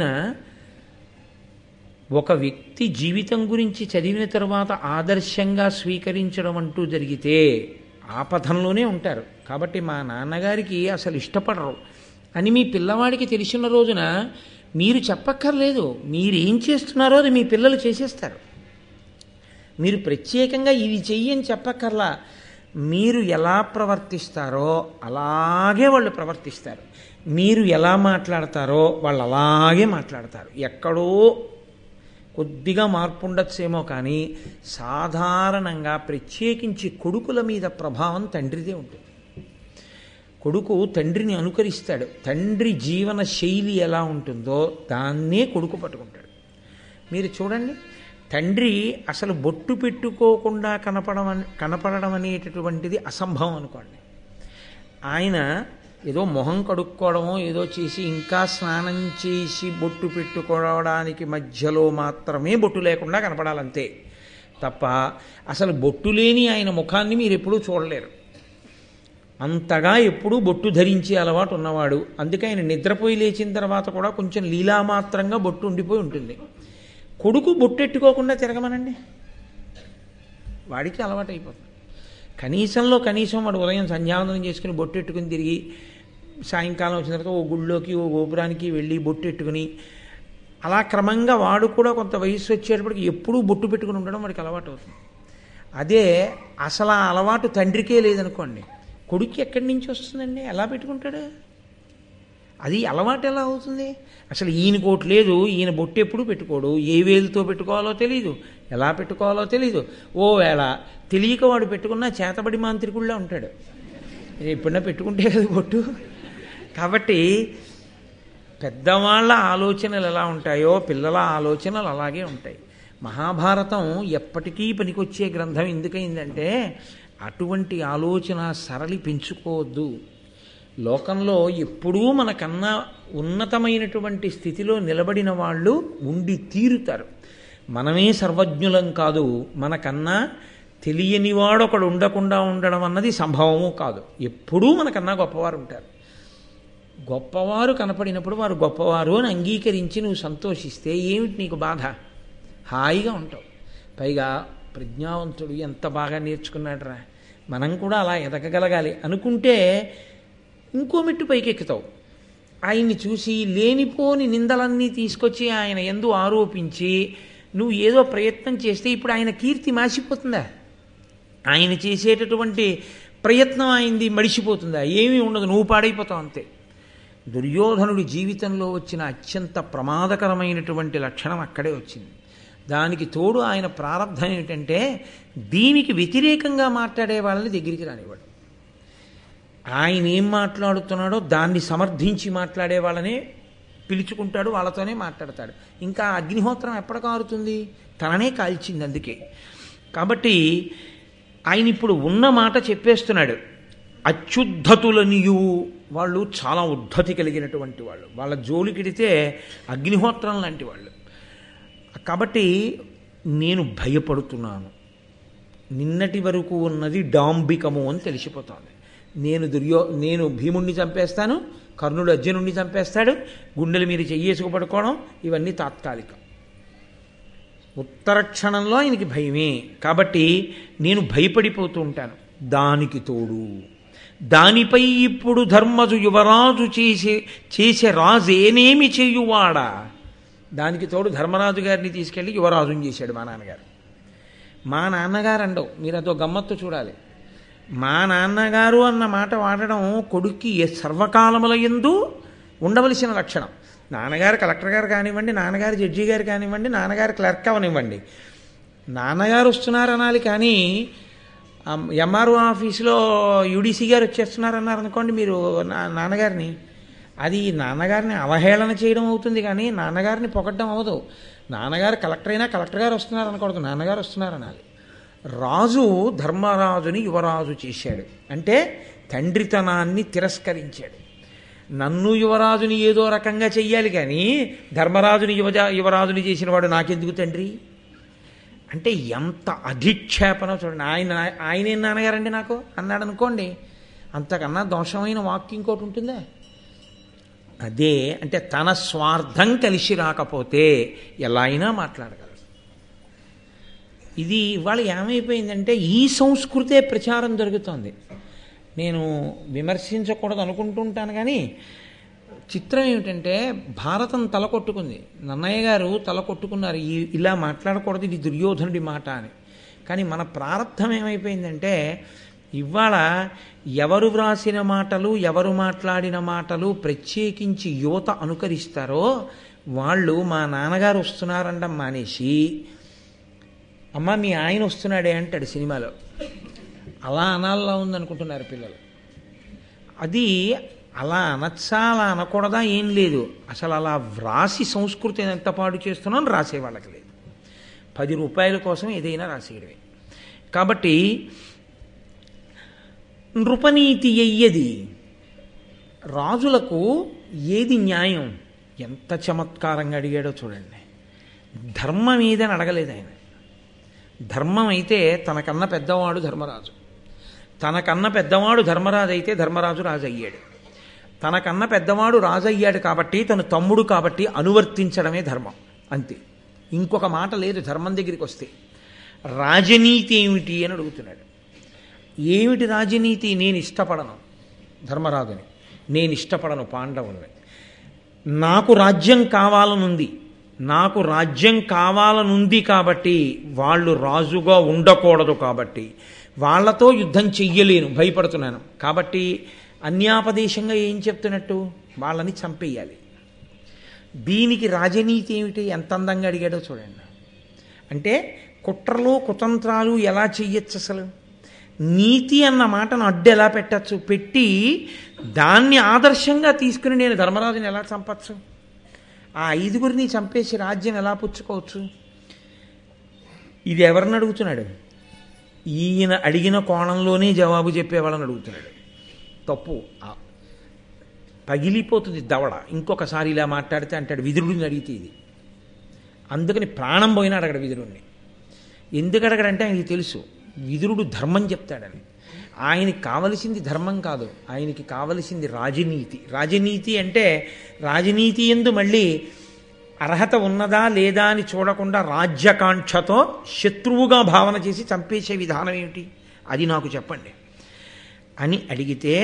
ఒక వ్యక్తి జీవితం గురించి చదివిన తర్వాత ఆదర్శంగా స్వీకరించడం అంటూ జరిగితే ఆ పథంలోనే ఉంటారు కాబట్టి మా నాన్నగారికి అసలు ఇష్టపడరు అని మీ పిల్లవాడికి తెలిసిన రోజున మీరు చెప్పక్కర్లేదు మీరు ఏం చేస్తున్నారో అది మీ పిల్లలు చేసేస్తారు మీరు ప్రత్యేకంగా ఇవి చెయ్యని చెప్పక్కర్లా మీరు ఎలా ప్రవర్తిస్తారో అలాగే వాళ్ళు ప్రవర్తిస్తారు మీరు ఎలా మాట్లాడతారో వాళ్ళు అలాగే మాట్లాడతారు ఎక్కడో కొద్దిగా మార్పు ఉండొచ్చేమో కానీ సాధారణంగా ప్రత్యేకించి కొడుకుల మీద ప్రభావం తండ్రిదే ఉంటుంది కొడుకు తండ్రిని అనుకరిస్తాడు తండ్రి జీవన శైలి ఎలా ఉంటుందో దాన్నే కొడుకు పట్టుకుంటాడు మీరు చూడండి తండ్రి అసలు బొట్టు పెట్టుకోకుండా కనపడం కనపడడం అనేటటువంటిది అసంభవం అనుకోండి ఆయన ఏదో మొహం కడుక్కోవడమో ఏదో చేసి ఇంకా స్నానం చేసి బొట్టు పెట్టుకోవడానికి మధ్యలో మాత్రమే బొట్టు లేకుండా కనపడాలంతే తప్ప అసలు బొట్టు లేని ఆయన ముఖాన్ని మీరు ఎప్పుడూ చూడలేరు అంతగా ఎప్పుడూ బొట్టు ధరించే అలవాటు ఉన్నవాడు అందుకే ఆయన నిద్రపోయి లేచిన తర్వాత కూడా కొంచెం లీలామాత్రంగా బొట్టు ఉండిపోయి ఉంటుంది కొడుకు బొట్టెట్టుకోకుండా తిరగమనండి వాడికి అలవాటు అయిపోతుంది కనీసంలో కనీసం వాడు ఉదయం సంధ్యావందనం చేసుకుని బొట్టెట్టుకుని తిరిగి సాయంకాలం వచ్చిన తర్వాత ఓ గుళ్ళోకి ఓ గోపురానికి వెళ్ళి బొట్టెట్టుకుని అలా క్రమంగా వాడు కూడా కొంత వయసు వచ్చేటప్పటికి ఎప్పుడూ బొట్టు పెట్టుకుని ఉండడం వాడికి అలవాటు అవుతుంది అదే అసలు ఆ అలవాటు తండ్రికే లేదనుకోండి కొడుక్కి ఎక్కడి నుంచి వస్తుందండి ఎలా పెట్టుకుంటాడు అది అలవాటు ఎలా అవుతుంది అసలు ఈయన కోటి లేదు ఈయన బొట్టు ఎప్పుడు పెట్టుకోడు ఏ వేలుతో పెట్టుకోవాలో తెలియదు ఎలా పెట్టుకోవాలో తెలియదు ఓ వేళ తెలియక వాడు పెట్టుకున్న చేతబడి మాంత్రికుళ్ళ ఉంటాడు ఎప్పుడన్నా పెట్టుకుంటే కదా బొట్టు కాబట్టి పెద్దవాళ్ళ ఆలోచనలు ఎలా ఉంటాయో పిల్లల ఆలోచనలు అలాగే ఉంటాయి మహాభారతం ఎప్పటికీ పనికొచ్చే గ్రంథం ఎందుకైందంటే అటువంటి ఆలోచన సరళి పెంచుకోవద్దు లోకంలో ఎప్పుడూ మనకన్నా ఉన్నతమైనటువంటి స్థితిలో నిలబడిన వాళ్ళు ఉండి తీరుతారు మనమే సర్వజ్ఞులం కాదు మనకన్నా తెలియని వాడు ఒకడు ఉండకుండా ఉండడం అన్నది సంభవము కాదు ఎప్పుడూ మనకన్నా గొప్పవారు ఉంటారు గొప్పవారు కనపడినప్పుడు వారు గొప్పవారు అని అంగీకరించి నువ్వు సంతోషిస్తే ఏమిటి నీకు బాధ హాయిగా ఉంటావు పైగా ప్రజ్ఞావంతుడు ఎంత బాగా నేర్చుకున్నాడరా మనం కూడా అలా ఎదగగలగాలి అనుకుంటే ఇంకో మెట్టు పైకెక్కుతావు ఆయన్ని చూసి లేనిపోని నిందలన్నీ తీసుకొచ్చి ఆయన ఎందు ఆరోపించి నువ్వు ఏదో ప్రయత్నం చేస్తే ఇప్పుడు ఆయన కీర్తి మాసిపోతుందా ఆయన చేసేటటువంటి ప్రయత్నం ఆయనది మడిసిపోతుందా ఏమీ ఉండదు నువ్వు పాడైపోతావు అంతే దుర్యోధనుడి జీవితంలో వచ్చిన అత్యంత ప్రమాదకరమైనటువంటి లక్షణం అక్కడే వచ్చింది దానికి తోడు ఆయన ప్రారంభం ఏమిటంటే దీనికి వ్యతిరేకంగా మాట్లాడే వాళ్ళని దగ్గరికి రానివ్వడు ఆయన ఏం మాట్లాడుతున్నాడో దాన్ని సమర్థించి మాట్లాడే వాళ్ళనే పిలుచుకుంటాడు వాళ్ళతోనే మాట్లాడతాడు ఇంకా అగ్నిహోత్రం ఎప్పటి కారుతుంది తననే కాల్చింది అందుకే కాబట్టి ఆయన ఇప్పుడు ఉన్న మాట చెప్పేస్తున్నాడు అత్యుద్ధతులనియు వాళ్ళు చాలా ఉద్ధతి కలిగినటువంటి వాళ్ళు వాళ్ళ జోలికిడితే అగ్నిహోత్రం లాంటి వాళ్ళు కాబట్టి నేను భయపడుతున్నాను నిన్నటి వరకు ఉన్నది డాంబికము అని తెలిసిపోతోంది నేను దుర్యో నేను భీముణ్ణి చంపేస్తాను కర్ణుడు అర్జునుణ్ణి చంపేస్తాడు గుండెల మీద చెయ్యేసుకు పడుకోవడం ఇవన్నీ తాత్కాలికం ఉత్తర క్షణంలో ఆయనకి భయమే కాబట్టి నేను భయపడిపోతూ ఉంటాను దానికి తోడు దానిపై ఇప్పుడు ధర్మజు యువరాజు చేసే చేసే రాజు ఏనేమి చేయువాడా దానికి తోడు ధర్మరాజు గారిని తీసుకెళ్ళి యువరాజుని చేశాడు మా నాన్నగారు మా నాన్నగారు అండవు మీరు అదో గమ్మత్తు చూడాలి మా నాన్నగారు అన్న మాట వాడడం కొడుక్కి ఏ సర్వకాలముల ఎందు ఉండవలసిన లక్షణం నాన్నగారు కలెక్టర్ గారు కానివ్వండి నాన్నగారు జడ్జి గారు కానివ్వండి నాన్నగారు క్లర్క్ అవనివ్వండి నాన్నగారు వస్తున్నారు అనాలి కానీ ఎంఆర్ఓ ఆఫీసులో యూడీసీ గారు వచ్చేస్తున్నారు అన్నారు అనుకోండి మీరు నా నాన్నగారిని అది నాన్నగారిని అవహేళన చేయడం అవుతుంది కానీ నాన్నగారిని పొగడ్డం అవ్వదు నాన్నగారు కలెక్టర్ అయినా కలెక్టర్ గారు వస్తున్నారు అనకూడదు నాన్నగారు వస్తున్నారు అనాలి రాజు ధర్మరాజుని యువరాజు చేశాడు అంటే తండ్రితనాన్ని తిరస్కరించాడు నన్ను యువరాజుని ఏదో రకంగా చెయ్యాలి కానీ ధర్మరాజుని యువజ యువరాజుని చేసిన వాడు నాకెందుకు తండ్రి అంటే ఎంత అధిక్షేపన చూడండి ఆయన ఆయనేం నాన్నగారండి నాకు అన్నాడు అనుకోండి అంతకన్నా దోషమైన వాక్యం ఇంకోటి ఉంటుందా అదే అంటే తన స్వార్థం కలిసి రాకపోతే ఎలా అయినా మాట్లాడగలరు ఇది ఇవాళ ఏమైపోయిందంటే ఈ సంస్కృతే ప్రచారం జరుగుతోంది నేను విమర్శించకూడదు అనుకుంటుంటాను కానీ చిత్రం ఏమిటంటే భారతం తల కొట్టుకుంది నన్నయ్య గారు తల కొట్టుకున్నారు ఈ ఇలా మాట్లాడకూడదు ఇది దుర్యోధనుడి మాట అని కానీ మన ప్రారంధం ఏమైపోయిందంటే ఇవాళ ఎవరు వ్రాసిన మాటలు ఎవరు మాట్లాడిన మాటలు ప్రత్యేకించి యువత అనుకరిస్తారో వాళ్ళు మా నాన్నగారు వస్తున్నారండం మానేసి అమ్మ మీ ఆయన వస్తున్నాడే అంటాడు సినిమాలో అలా అనాల్లో ఉందనుకుంటున్నారు పిల్లలు అది అలా అనొచ్చా అలా అనకూడదా ఏం లేదు అసలు అలా వ్రాసి సంస్కృతిని ఎంత పాడు చేస్తున్నాం రాసే వాళ్ళకి లేదు పది రూపాయల కోసం ఏదైనా రాసేయడమే కాబట్టి నృపనీతి అయ్యది రాజులకు ఏది న్యాయం ఎంత చమత్కారంగా అడిగాడో చూడండి ధర్మం ఏదని అడగలేదు ఆయన ధర్మం అయితే తనకన్నా పెద్దవాడు ధర్మరాజు తనకన్నా పెద్దవాడు ధర్మరాజు అయితే ధర్మరాజు రాజు అయ్యాడు తనకన్నా పెద్దవాడు రాజు అయ్యాడు కాబట్టి తన తమ్ముడు కాబట్టి అనువర్తించడమే ధర్మం అంతే ఇంకొక మాట లేదు ధర్మం దగ్గరికి వస్తే రాజనీతి ఏమిటి అని అడుగుతున్నాడు ఏమిటి రాజనీతి నేను ఇష్టపడను ధర్మరాజుని నేను ఇష్టపడను పాండవుని నాకు రాజ్యం కావాలనుంది నాకు రాజ్యం కావాలనుంది కాబట్టి వాళ్ళు రాజుగా ఉండకూడదు కాబట్టి వాళ్ళతో యుద్ధం చెయ్యలేను భయపడుతున్నాను కాబట్టి అన్యాపదేశంగా ఏం చెప్తున్నట్టు వాళ్ళని చంపేయాలి దీనికి రాజనీతి ఏమిటి ఎంత అందంగా అడిగాడో చూడండి అంటే కుట్రలు కుతంత్రాలు ఎలా చెయ్యొచ్చు అసలు నీతి అన్న మాటను అడ్డు ఎలా పెట్టచ్చు పెట్టి దాన్ని ఆదర్శంగా తీసుకుని నేను ధర్మరాజుని ఎలా చంపచ్చు ఆ ఐదుగురిని చంపేసి రాజ్యం ఎలా పుచ్చుకోవచ్చు ఇది ఎవరిని అడుగుతున్నాడు ఈయన అడిగిన కోణంలోనే జవాబు చెప్పేవాళ్ళని అడుగుతున్నాడు తప్పు ఆ- పగిలిపోతుంది దవడ ఇంకొకసారి ఇలా మాట్లాడితే అంటాడు విదురుడిని అడిగితే ఇది అందుకని ప్రాణం పోయినా అడగడు విదురుణ్ణి ఎందుకు అడగడంటే ఆయనకి తెలుసు విదురుడు ధర్మం చెప్తాడని ఆయనకి కావలసింది ధర్మం కాదు ఆయనకి కావలసింది రాజనీతి రాజనీతి అంటే రాజనీతి ఎందు మళ్ళీ అర్హత ఉన్నదా లేదా అని చూడకుండా రాజ్యకాంక్షతో శత్రువుగా భావన చేసి చంపేసే విధానం ఏమిటి అది నాకు చెప్పండి అని అడిగితే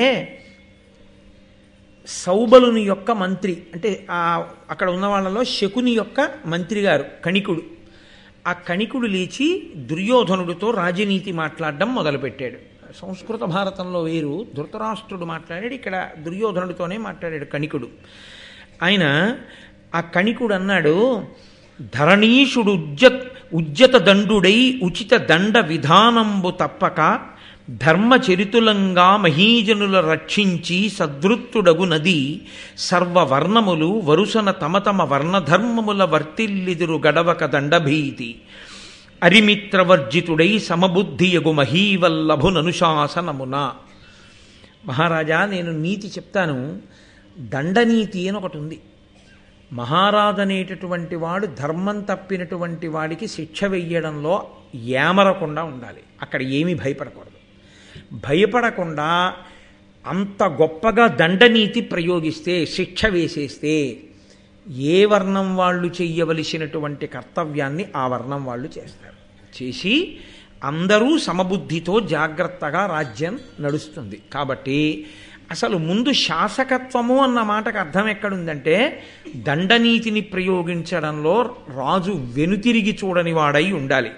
సౌబలుని యొక్క మంత్రి అంటే ఆ అక్కడ ఉన్న వాళ్ళలో శకుని యొక్క మంత్రి గారు కణికుడు ఆ కణికుడు లేచి దుర్యోధనుడితో రాజనీతి మాట్లాడడం మొదలుపెట్టాడు సంస్కృత భారతంలో వేరు ధృతరాష్ట్రుడు మాట్లాడాడు ఇక్కడ దుర్యోధనుడితోనే మాట్లాడాడు కణికుడు ఆయన ఆ కణికుడు అన్నాడు ధరణీషుడు ఉజ్జత్ ఉజ్జత దండుడై ఉచిత దండ విధానంబు తప్పక ధర్మచరితులంగా మహీజనుల రక్షించి సదృత్తుడగు నది సర్వవర్ణములు వరుసన తమ తమ వర్ణధర్మముల వర్తిల్లిదురు గడవక దండభీతి అరిమిత్రవర్జితుడై సమబుద్ధియగు మహీవల్లభుననుశాసనమున మహారాజా నేను నీతి చెప్తాను దండనీతి అని ఒకటి ఉంది మహారాజు అనేటటువంటి వాడు ధర్మం తప్పినటువంటి వాడికి శిక్ష వెయ్యడంలో ఏమరకుండా ఉండాలి అక్కడ ఏమీ భయపడకూడదు భయపడకుండా అంత గొప్పగా దండనీతి ప్రయోగిస్తే శిక్ష వేసేస్తే ఏ వర్ణం వాళ్ళు చెయ్యవలసినటువంటి కర్తవ్యాన్ని ఆ వర్ణం వాళ్ళు చేస్తారు చేసి అందరూ సమబుద్ధితో జాగ్రత్తగా రాజ్యం నడుస్తుంది కాబట్టి అసలు ముందు శాసకత్వము అన్న మాటకు అర్థం ఎక్కడుందంటే దండనీతిని ప్రయోగించడంలో రాజు వెనుతిరిగి చూడని వాడై ఉండాలి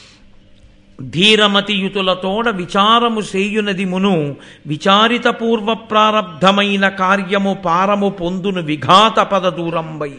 ధీరమతియుతులతోడ విచారము సేయునది మును విచారిత పూర్వ ప్రారబ్ధమైన కార్యము పారము పొందును విఘాత పద దూరంబై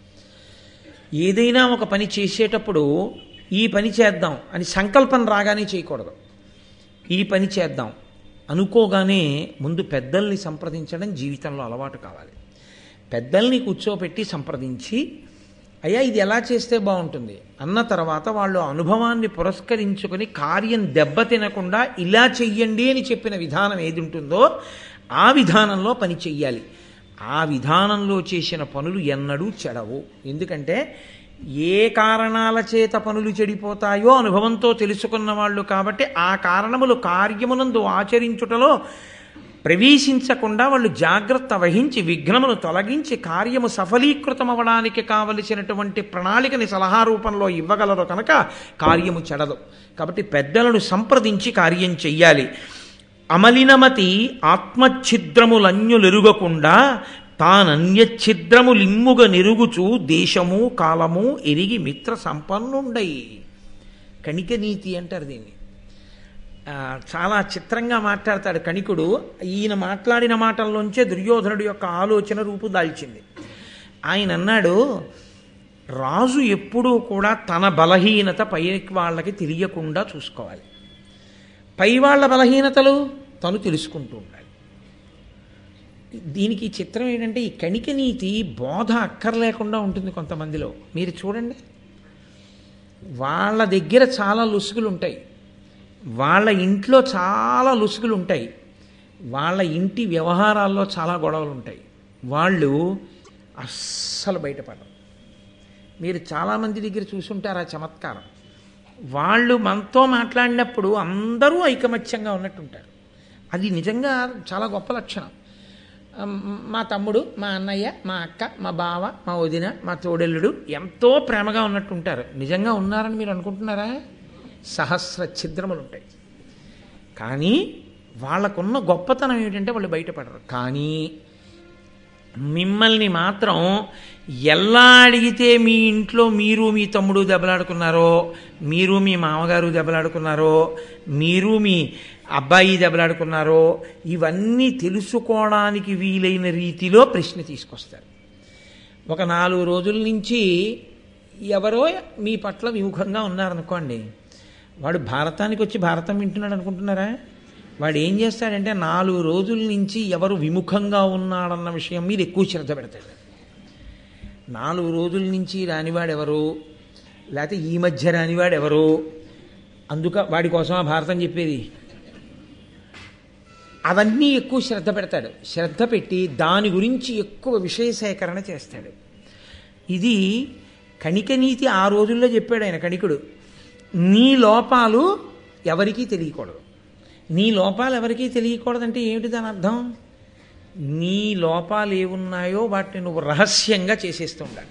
ఏదైనా ఒక పని చేసేటప్పుడు ఈ పని చేద్దాం అని సంకల్పం రాగానే చేయకూడదు ఈ పని చేద్దాం అనుకోగానే ముందు పెద్దల్ని సంప్రదించడం జీవితంలో అలవాటు కావాలి పెద్దల్ని కూర్చోపెట్టి సంప్రదించి అయ్యా ఇది ఎలా చేస్తే బాగుంటుంది అన్న తర్వాత వాళ్ళు అనుభవాన్ని పురస్కరించుకొని కార్యం దెబ్బతినకుండా ఇలా చెయ్యండి అని చెప్పిన విధానం ఏది ఉంటుందో ఆ విధానంలో పని చెయ్యాలి ఆ విధానంలో చేసిన పనులు ఎన్నడూ చెడవు ఎందుకంటే ఏ కారణాల చేత పనులు చెడిపోతాయో అనుభవంతో తెలుసుకున్న వాళ్ళు కాబట్టి ఆ కారణములు కార్యమునందు ఆచరించుటలో ప్రవేశించకుండా వాళ్ళు జాగ్రత్త వహించి విఘ్నమును తొలగించి కార్యము సఫలీకృతమవడానికి కావలసినటువంటి ప్రణాళికని సలహా రూపంలో ఇవ్వగలరు కనుక కార్యము చెడదు కాబట్టి పెద్దలను సంప్రదించి కార్యం చెయ్యాలి అమలినమతి ఆత్మఛిద్రములన్యులెరుగకుండా తానన్యఛిద్రములిమ్ముగ నెరుగుచు దేశము కాలము ఎరిగి మిత్ర సంపన్నుండై కణిక నీతి అంటారు దీన్ని ఆ, చాలా చిత్రంగా మాట్లాడతాడు కణికుడు ఈయన మాట్లాడిన మాటల్లోంచే దుర్యోధనుడి యొక్క ఆలోచన రూపుదాల్చింది ఆయన అన్నాడు రాజు ఎప్పుడూ కూడా తన బలహీనత పై వాళ్ళకి తెలియకుండా చూసుకోవాలి పై వాళ్ళ బలహీనతలు తను తెలుసుకుంటూ ఉండాలి దీనికి చిత్రం ఏంటంటే ఈ కణిక నీతి బోధ అక్కర్లేకుండా ఉంటుంది కొంతమందిలో మీరు చూడండి వాళ్ళ దగ్గర చాలా లుసుగులు ఉంటాయి వాళ్ళ ఇంట్లో చాలా లుసుగులు ఉంటాయి వాళ్ళ ఇంటి వ్యవహారాల్లో చాలా గొడవలు ఉంటాయి వాళ్ళు అస్సలు బయటపడరు మీరు చాలామంది దగ్గర చూసుంటారు ఆ చమత్కారం వాళ్ళు మనతో మాట్లాడినప్పుడు అందరూ ఐకమత్యంగా ఉన్నట్టుంటారు అది నిజంగా చాలా గొప్ప లక్షణం అమ్, మా తమ్ముడు మా అన్నయ్య మా అక్క మా బావ మా వదిన మా తోడెల్లుడు ఎంతో ప్రేమగా ఉన్నట్టుంటారు నిజంగా ఉన్నారని మీరు అనుకుంటున్నారా సహస్ర ఛిద్రములు ఉంటాయి కానీ వాళ్ళకున్న గొప్పతనం ఏమిటంటే వాళ్ళు బయటపడరు కానీ మిమ్మల్ని మాత్రం ఎలా అడిగితే మీ ఇంట్లో మీరు మీ తమ్ముడు దెబ్బలాడుకున్నారో మీరు మీ మామగారు దెబ్బలాడుకున్నారో మీరు మీ అబ్బాయి దెబ్బలాడుకున్నారో ఇవన్నీ తెలుసుకోవడానికి వీలైన రీతిలో ప్రశ్న తీసుకొస్తారు ఒక నాలుగు రోజుల నుంచి ఎవరో మీ పట్ల విముఖంగా ఉన్నారనుకోండి వాడు భారతానికి వచ్చి భారతం వింటున్నాడు అనుకుంటున్నారా వాడు ఏం చేస్తాడంటే నాలుగు రోజుల నుంచి ఎవరు విముఖంగా ఉన్నాడన్న విషయం మీద ఎక్కువ శ్రద్ధ పెడతాడు నాలుగు రోజుల నుంచి రానివాడు ఎవరు లేకపోతే ఈ మధ్య రానివాడు ఎవరు అందుక వాడి కోసం ఆ భారతం చెప్పేది అవన్నీ ఎక్కువ శ్రద్ధ పెడతాడు శ్రద్ధ పెట్టి దాని గురించి ఎక్కువ విషయ సేకరణ చేస్తాడు ఇది కణిక నీతి ఆ రోజుల్లో చెప్పాడు ఆయన కణికుడు నీ లోపాలు ఎవరికీ తెలియకూడదు నీ లోపాలు ఎవరికీ తెలియకూడదంటే ఏమిటి దాని అర్థం నీ లోపాలు ఏమున్నాయో వాటిని నువ్వు రహస్యంగా చేసేస్తూ ఉండాలి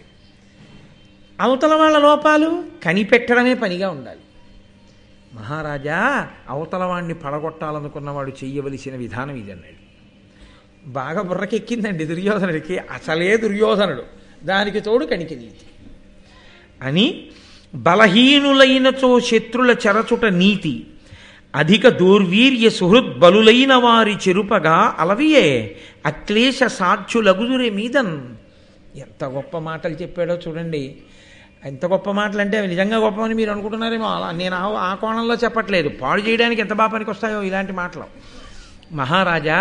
అవతల వాళ్ళ లోపాలు కనిపెట్టడమే పనిగా ఉండాలి మహారాజా అవతల వాడిని పడగొట్టాలనుకున్నవాడు చెయ్యవలసిన విధానం ఇది అన్నాడు బాగా బుర్రకెక్కిందండి దుర్యోధనుడికి అసలే దుర్యోధనుడు దానికి తోడు కణిక నీతి అని బలహీనులైనచో శత్రుల చెరచుట నీతి అధిక దూర్వీర్య సుహృద్ బలులైన వారి చెరుపగా అలవియే అక్లేశ సాక్షులగుదురే మీదన్ ఎంత గొప్ప మాటలు చెప్పాడో చూడండి ఎంత గొప్ప మాటలు అంటే అవి నిజంగా గొప్పవని మీరు అనుకుంటున్నారేమో అలా నేను ఆ- ఆ కోణంలో చెప్పట్లేదు పాడు చేయడానికి ఎంత బాగా పనికి వస్తాయో ఇలాంటి మాటలు మహారాజా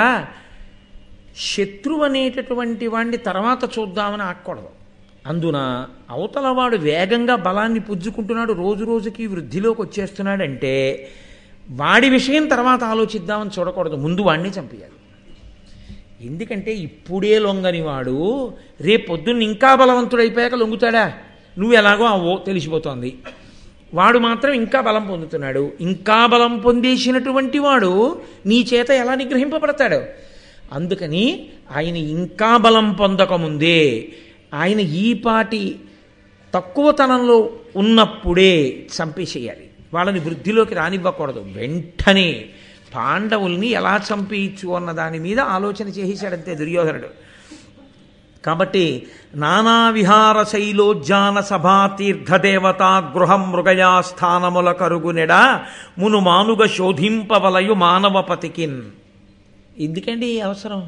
శత్రువు అనేటటువంటి వాడిని తర్వాత చూద్దామని ఆకూడదు అందున అవతలవాడు వేగంగా బలాన్ని పుంజుకుంటున్నాడు రోజు రోజుకి వృద్ధిలోకి వచ్చేస్తున్నాడంటే వాడి విషయం తర్వాత ఆలోచిద్దామని చూడకూడదు ముందు వాడిని చంపేయాలి ఎందుకంటే ఇప్పుడే లొంగని వాడు రేపు పొద్దున్న ఇంకా బలవంతుడైపోయాక లొంగుతాడా నువ్వు ఎలాగో ఆ ఓ తెలిసిపోతోంది వాడు మాత్రం ఇంకా బలం పొందుతున్నాడు ఇంకా బలం పొందేసినటువంటి వాడు నీ చేత ఎలా నిగ్రహింపబడతాడు అందుకని ఆయన ఇంకా బలం పొందకముందే ఆయన ఈ పాటి తక్కువతనంలో ఉన్నప్పుడే చంపేసేయాలి వాళ్ళని వృద్ధిలోకి రానివ్వకూడదు వెంటనే పాండవుల్ని ఎలా చంపేయచ్చు అన్న దాని మీద ఆలోచన చేసేశాడంతే దుర్యోధనుడు కాబట్టి నానా విహార శైలోజ్జాన సభా తీర్థదేవతా గృహం మృగయా స్థానముల కరుగునెడ మును మానుగ శోధింపవలయు మానవపతికిన్ ఎందుకండి ఈ అవసరం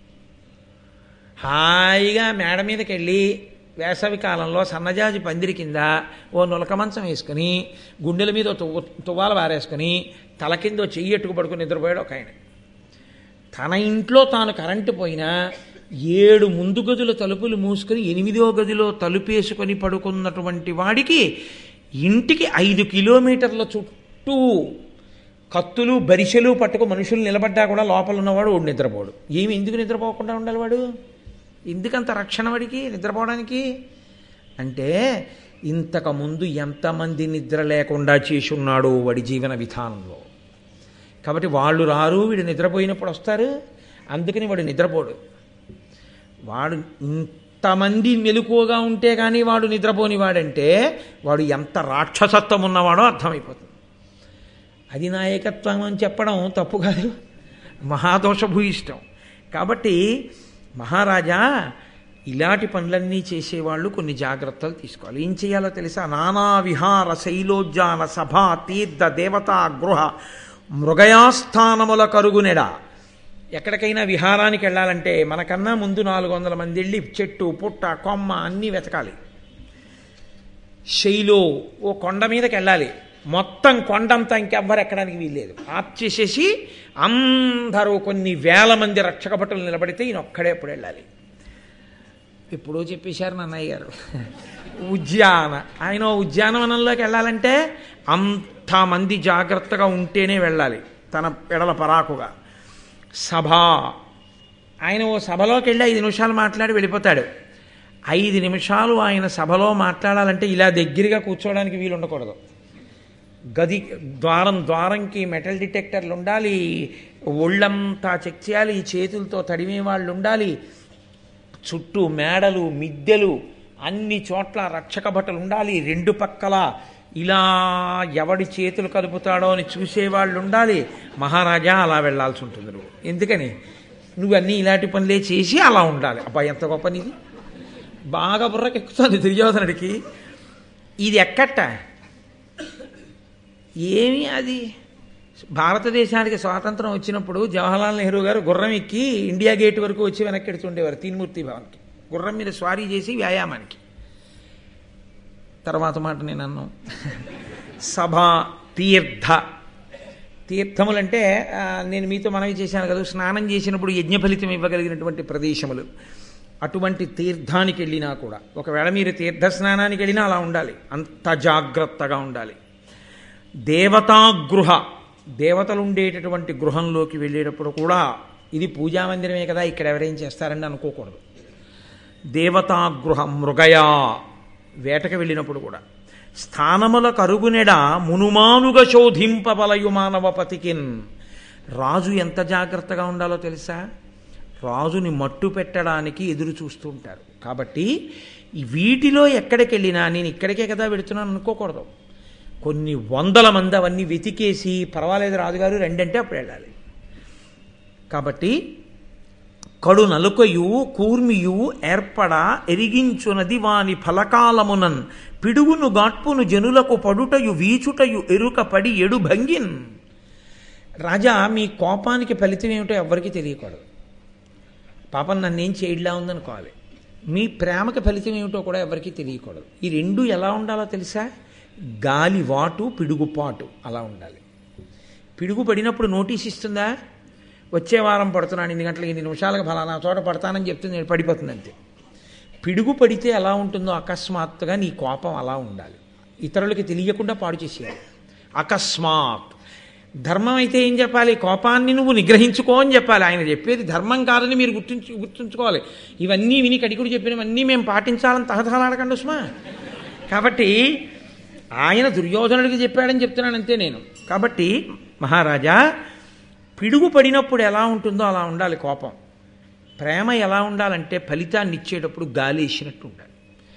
హాయిగా మేడ మీదకి వెళ్ళి వేసవి కాలంలో సన్నజాజి పందిరి కింద ఓ నులక మంచం వేసుకుని గుండెల మీద ఓ తువ్వ తువ్వాల వారేసుకుని తల కింద ఓ చెయ్యి ఎట్టుకు పడుకుని నిద్రపోయాడు ఒక ఆయన తన ఇంట్లో తాను కరెంటు పోయినా ఏడు ముందు గదుల తలుపులు మూసుకొని ఎనిమిదో గదిలో తలుపేసుకొని పడుకున్నటువంటి వాడికి ఇంటికి ఐదు కిలోమీటర్ల చుట్టూ కత్తులు బరిసెలు పట్టుకు మనుషులు నిలబడ్డా కూడా లోపల ఉన్నవాడు వాడు నిద్రపోడు ఏమి ఎందుకు నిద్రపోకుండా ఉండాలి వాడు ఎందుకంత రక్షణ వాడికి నిద్రపోవడానికి అంటే ఇంతకుముందు ఎంతమంది నిద్ర లేకుండా చేసి ఉన్నాడు వాడి జీవన విధానంలో కాబట్టి వాళ్ళు రారు వీడు నిద్రపోయినప్పుడు వస్తారు అందుకని వాడు నిద్రపోడు వాడు ఇంతమంది మెలకువగా ఉంటే కానీ వాడు నిద్రపోని వాడంటే వాడు ఎంత రాక్షసత్వం ఉన్నవాడో అర్థమైపోతుంది అది నాయకత్వం అని చెప్పడం తప్పు కాదు మహాదోషభూయిష్టం కాబట్టి మహారాజా ఇలాంటి పనులన్నీ చేసేవాళ్ళు కొన్ని జాగ్రత్తలు తీసుకోవాలి ఏం చేయాలో తెలుసా నానా విహార శైలోజ్జాన సభా తీర్థ దేవతా గృహ మృగయాస్థానముల కరుగునెడ ఎక్కడికైనా విహారానికి వెళ్ళాలంటే మనకన్నా ముందు నాలుగు వందల మంది వెళ్ళి చెట్టు పుట్ట కొమ్మ అన్నీ వెతకాలి శైలో ఓ కొండ మీదకి వెళ్ళాలి మొత్తం కొండంతా ఇంకెవ్వరు ఎక్కడానికి వీల్లేదు ఆప్ చేసేసి అందరూ కొన్ని వేల మంది రక్షక భటులు నిలబడితే ఈయన ఒక్కడే ఎప్పుడు వెళ్ళాలి ఇప్పుడు చెప్పేశారు నన్నయ్య గారు ఉద్యాన ఆయన ఉద్యానవనంలోకి వెళ్ళాలంటే అంతమంది జాగ్రత్తగా ఉంటేనే వెళ్ళాలి తన ఎడల పరాకుగా సభ ఆయన ఓ సభలోకి వెళ్ళి ఐదు నిమిషాలు మాట్లాడి వెళ్ళిపోతాడు ఐదు నిమిషాలు ఆయన సభలో మాట్లాడాలంటే ఇలా దగ్గరగా కూర్చోవడానికి వీలు ఉండకూడదు గది ద్వారం ద్వారంకి మెటల్ డిటెక్టర్లు ఉండాలి ఒళ్ళంతా చెక్ చేయాలి చేతులతో తడిమే వాళ్ళు ఉండాలి చుట్టూ మేడలు మిద్దెలు అన్ని చోట్ల రక్షక భటులు ఉండాలి రెండు పక్కల ఇలా ఎవడి చేతులు కలుపుతాడో అని చూసేవాళ్ళు ఉండాలి మహారాజా అలా వెళ్ళాల్సి ఉంటుంది నువ్వు ఎందుకని నువ్వు అన్నీ ఇలాంటి పనులే చేసి అలా ఉండాలి అబ్బా ఎంత గొప్ప నీది బాగా బుర్రకెక్కుతుంది దుర్యోధనుడికి ఇది ఎక్కట్ట ఏమి అది భారతదేశానికి స్వాతంత్రం వచ్చినప్పుడు జవహర్లాల్ నెహ్రూ గారు గుర్రం ఎక్కి ఇండియా గేట్ వరకు వచ్చి వెనక్కి ఎడుతుండేవారు తీన్మూర్తి భవన్కి గుర్రం మీద స్వారీ చేసి వ్యాయామానికి తర్వాత మాట నేను అన్నాను సభ తీర్థ తీర్థములంటే ఆ, నేను మీతో మనవి చేశాను కదా స్నానం చేసినప్పుడు యజ్ఞ ఫలితం ఇవ్వగలిగినటువంటి ప్రదేశములు అటువంటి తీర్థానికి వెళ్ళినా కూడా ఒకవేళ మీరు తీర్థ స్నానానికి వెళ్ళినా అలా ఉండాలి అంత జాగ్రత్తగా ఉండాలి దేవతాగృహ దేవతలు ఉండేటటువంటి గృహంలోకి వెళ్ళేటప్పుడు కూడా ఇది పూజా మందిరమే కదా ఇక్కడ ఎవరేం చేస్తారండి అనుకోకూడదు దేవతాగృహ మృగయా వేటకు వెళ్ళినప్పుడు కూడా స్థానముల కరుగునెడ మునుమానుగ శోధింపబలయు మానవపతికిన్ రాజు ఎంత జాగ్రత్తగా ఉండాలో తెలుసా రాజుని మట్టు పెట్టడానికి ఎదురు చూస్తూ ఉంటారు కాబట్టి ఈ వీటిలో ఎక్కడికి వెళ్ళినా నేను ఇక్కడికే కదా పెడుతున్నాను అనుకోకూడదు కొన్ని వందల మంది అవన్నీ వెతికేసి పర్వాలేదు రాజుగారు రెండంటే అప్పుడు వెళ్ళాలి కాబట్టి కడు నలుకయు కూర్మియు ఏర్పడ ఎరిగించునది వాని ఫలకాలమునన్ పిడుగును గాట్పును జనులకు పడుటయు వీచుటయు ఎరుక పడి ఎడు భంగిన్ రాజా మీ కోపానికి ఫలితం ఏమిటో ఎవ్వరికీ తెలియకూడదు పాపం నన్నేం చేయడ్లా ఉందనుకోవాలి మీ ప్రేమకి ఫలితం ఏమిటో కూడా ఎవరికీ తెలియకూడదు ఈ రెండు ఎలా ఉండాలో తెలుసా గాలి వాటు పిడుగుపాటు అలా ఉండాలి పిడుగు పడినప్పుడు నోటీస్ ఇస్తుందా వచ్చే వారం పడుతున్నాను ఇన్ని గంటలకు ఇన్ని నిమిషాలకు ఫలానా చోట పడతానని చెప్తుంది నేను పడిపోతుంది అంతే పిడుగు పడితే ఎలా ఉంటుందో అకస్మాత్తుగా నీ కోపం అలా ఉండాలి ఇతరులకి తెలియకుండా పాడు చేసేయాలి అకస్మాత్ ధర్మం అయితే ఏం చెప్పాలి కోపాన్ని నువ్వు నిగ్రహించుకో అని చెప్పాలి ఆయన చెప్పేది ధర్మం కాదని మీరు గుర్తుంచు గుర్తుంచుకోవాలి ఇవన్నీ విని కడికుడు చెప్పినవన్నీ మేము పాటించాలని తహతలాడకండి ఉస్మా కాబట్టి ఆయన దుర్యోధనుడికి చెప్పాడని చెప్తున్నాను అంతే నేను కాబట్టి మహారాజా పిడుగు పడినప్పుడు ఎలా ఉంటుందో అలా ఉండాలి కోపం ప్రేమ ఎలా ఉండాలంటే ఫలితాన్ని ఇచ్చేటప్పుడు గాలి వేసినట్టు ఉండాలి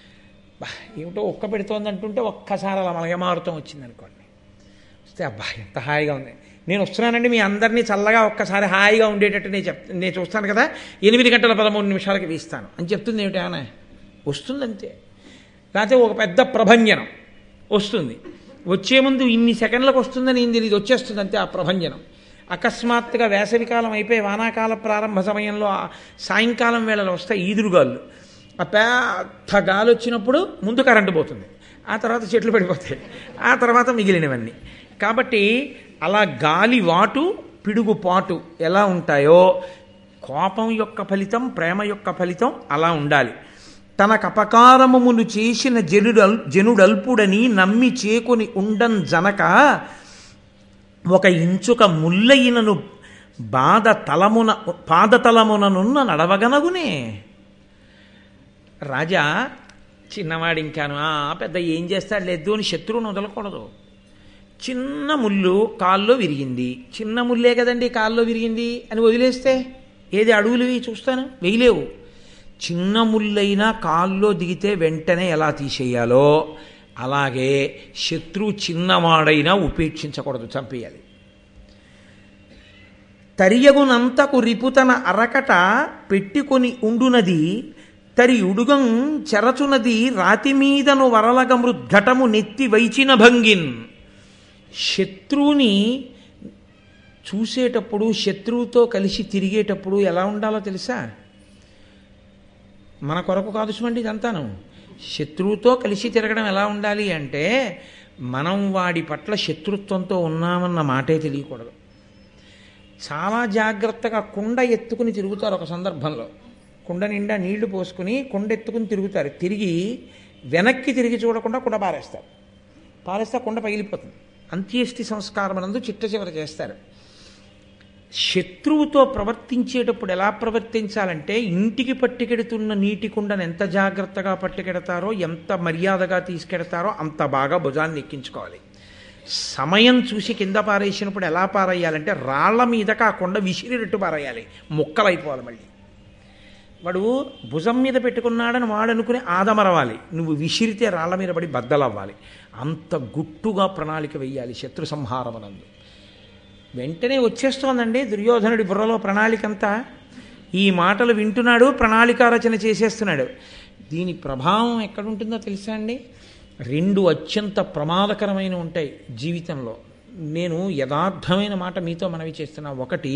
బా ఏమిటో ఒక్క పెడుతోంది అంటుంటే ఒక్కసారి అలా మలయమారుతం వచ్చింది అనుకోండి వస్తే అబ్బా ఎంత హాయిగా ఉంది నేను వస్తున్నానండి మీ అందరినీ చల్లగా ఒక్కసారి హాయిగా ఉండేటట్టు నేను చెప్ నేను చూస్తాను కదా ఎనిమిది గంటల పదమూడు నిమిషాలకి వీస్తాను అని చెప్తుంది ఏమిటి ఆమె వస్తుంది అంతే లేకపోతే ఒక పెద్ద ప్రభంజనం వస్తుంది వచ్చే ముందు ఇన్ని సెకండ్లకు వస్తుందని ఏం తెలియదు వచ్చేస్తుంది అంతే ఆ ప్రభంజనం అకస్మాత్తుగా వేసవికాలం అయిపోయి వానాకాల ప్రారంభ సమయంలో ఆ సాయంకాలం వేళలో వస్తాయి ఈదురుగాళ్ళు ఆ పెద్ద గాలి వచ్చినప్పుడు ముందు కరెంటు పోతుంది ఆ తర్వాత చెట్లు పడిపోతాయి ఆ తర్వాత మిగిలినవన్నీ కాబట్టి అలా గాలి వాటు పిడుగుపాటు ఎలా ఉంటాయో కోపం యొక్క ఫలితం ప్రేమ యొక్క ఫలితం అలా ఉండాలి తనకు అపకారమును చేసిన జనుడల్ జనుడల్పుడని నమ్మి చేకొని ఉండం జనక ఒక ఇంచుక ముల్లయినను బాధ తలమున పాదతలముననున్న నడవగనగునే రాజా చిన్నవాడు ఇంకాను "ఆ, పెద్ద ఏం చేస్తాడు లేదు అని శత్రువును వదలకూడదు చిన్న ముళ్ళు కాల్లో విరిగింది చిన్న ముల్లే కదండి కాల్లో విరిగింది అని వదిలేస్తే ఏది అడుగులు వేయి చూస్తాను వేయలేవు చిన్న ముళ్ళైనా కాల్లో దిగితే వెంటనే ఎలా తీసేయాలో అలాగే శత్రువు చిన్నవాడైనా ఉపేక్షించకూడదు చంపేయాలి తరియగునంతకు రిపుతన అరకట పెట్టుకొని ఉండునది తరి ఉడుగం చెరచునది రాతి మీదను వరలగ మృద్ఘటము నెత్తి వైచిన భంగిన్ శత్రువుని చూసేటప్పుడు శత్రువుతో కలిసి తిరిగేటప్పుడు ఎలా ఉండాలో తెలుసా మన కొరకు కాదు చూడండి ఇదంతాను శత్రువుతో కలిసి తిరగడం ఎలా ఉండాలి అంటే మనం వాడి పట్ల శత్రుత్వంతో ఉన్నామన్న మాటే తెలియకూడదు చాలా జాగ్రత్తగా కుండ ఎత్తుకుని తిరుగుతారు ఒక సందర్భంలో కుండ నిండా నీళ్లు పోసుకుని కుండ ఎత్తుకుని తిరుగుతారు తిరిగి వెనక్కి తిరిగి చూడకుండా కుండ పారేస్తారు పారేస్తే ఆ కుండ పగిలిపోతుంది అంత్యేష్టి సంస్కారం అనందు చిట్ట చివర చేస్తారు శత్రువుతో ప్రవర్తించేటప్పుడు ఎలా ప్రవర్తించాలంటే ఇంటికి పట్టుకెడుతున్న నీటి కుండను ఎంత జాగ్రత్తగా పట్టుకెడతారో ఎంత మర్యాదగా తీసుకెడతారో అంత బాగా భుజాన్ని ఎక్కించుకోవాలి సమయం చూసి కింద పారేసినప్పుడు ఎలా పారేయాలంటే రాళ్ల మీదకి ఆ కొండ విసిరినట్టు పారేయాలి ముక్కలైపోవాలి మళ్ళీ వాడు భుజం మీద పెట్టుకున్నాడని వాడు అనుకుని ఆదమరవాలి నువ్వు విసిరితే రాళ్ల మీద పడి బద్దలవ్వాలి అంత గుట్టుగా ప్రణాళిక వెయ్యాలి శత్రు సంహారమనందు వెంటనే వచ్చేస్తోందండి దుర్యోధనుడి బుర్రలో ప్రణాళిక అంతా ఈ మాటలు వింటున్నాడు ప్రణాళిక రచన చేసేస్తున్నాడు దీని ప్రభావం ఎక్కడుంటుందో తెలుసా అండి రెండు అత్యంత ప్రమాదకరమైన ఉంటాయి జీవితంలో నేను యథార్థమైన మాట మీతో మనవి చేస్తున్నా ఒకటి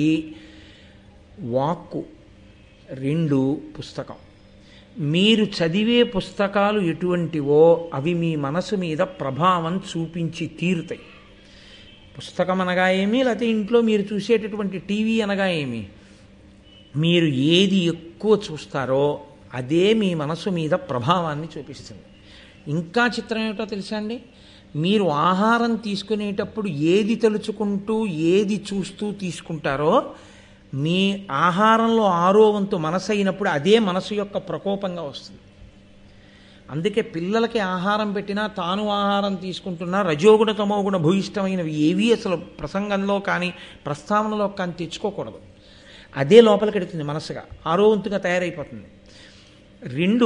వాక్కు రెండు పుస్తకం మీరు చదివే పుస్తకాలు ఎటువంటివో అవి మీ మనసు మీద ప్రభావం చూపించి తీరుతాయి పుస్తకం అనగా ఏమి లేకపోతే ఇంట్లో మీరు చూసేటటువంటి టీవీ అనగా ఏమి మీరు ఏది ఎక్కువ చూస్తారో అదే మీ మనసు మీద ప్రభావాన్ని చూపిస్తుంది ఇంకా చిత్రం ఏమిటో తెలుసా అండి మీరు ఆహారం తీసుకునేటప్పుడు ఏది తలుచుకుంటూ ఏది చూస్తూ తీసుకుంటారో మీ ఆహారంలో ఆరో వంతు మనసు అయినప్పుడు అదే మనసు యొక్క ప్రకోపంగా వస్తుంది అందుకే పిల్లలకి ఆహారం పెట్టినా తాను ఆహారం తీసుకుంటున్నా రజోగుణ తమోగుణ భూయిష్టమైనవి ఏవి అసలు ప్రసంగంలో కానీ ప్రస్తావనలో కానీ తెచ్చుకోకూడదు అదే లోపలికి ఎడుతుంది మనసుగా ఆరో వంతుగా తయారైపోతుంది రెండు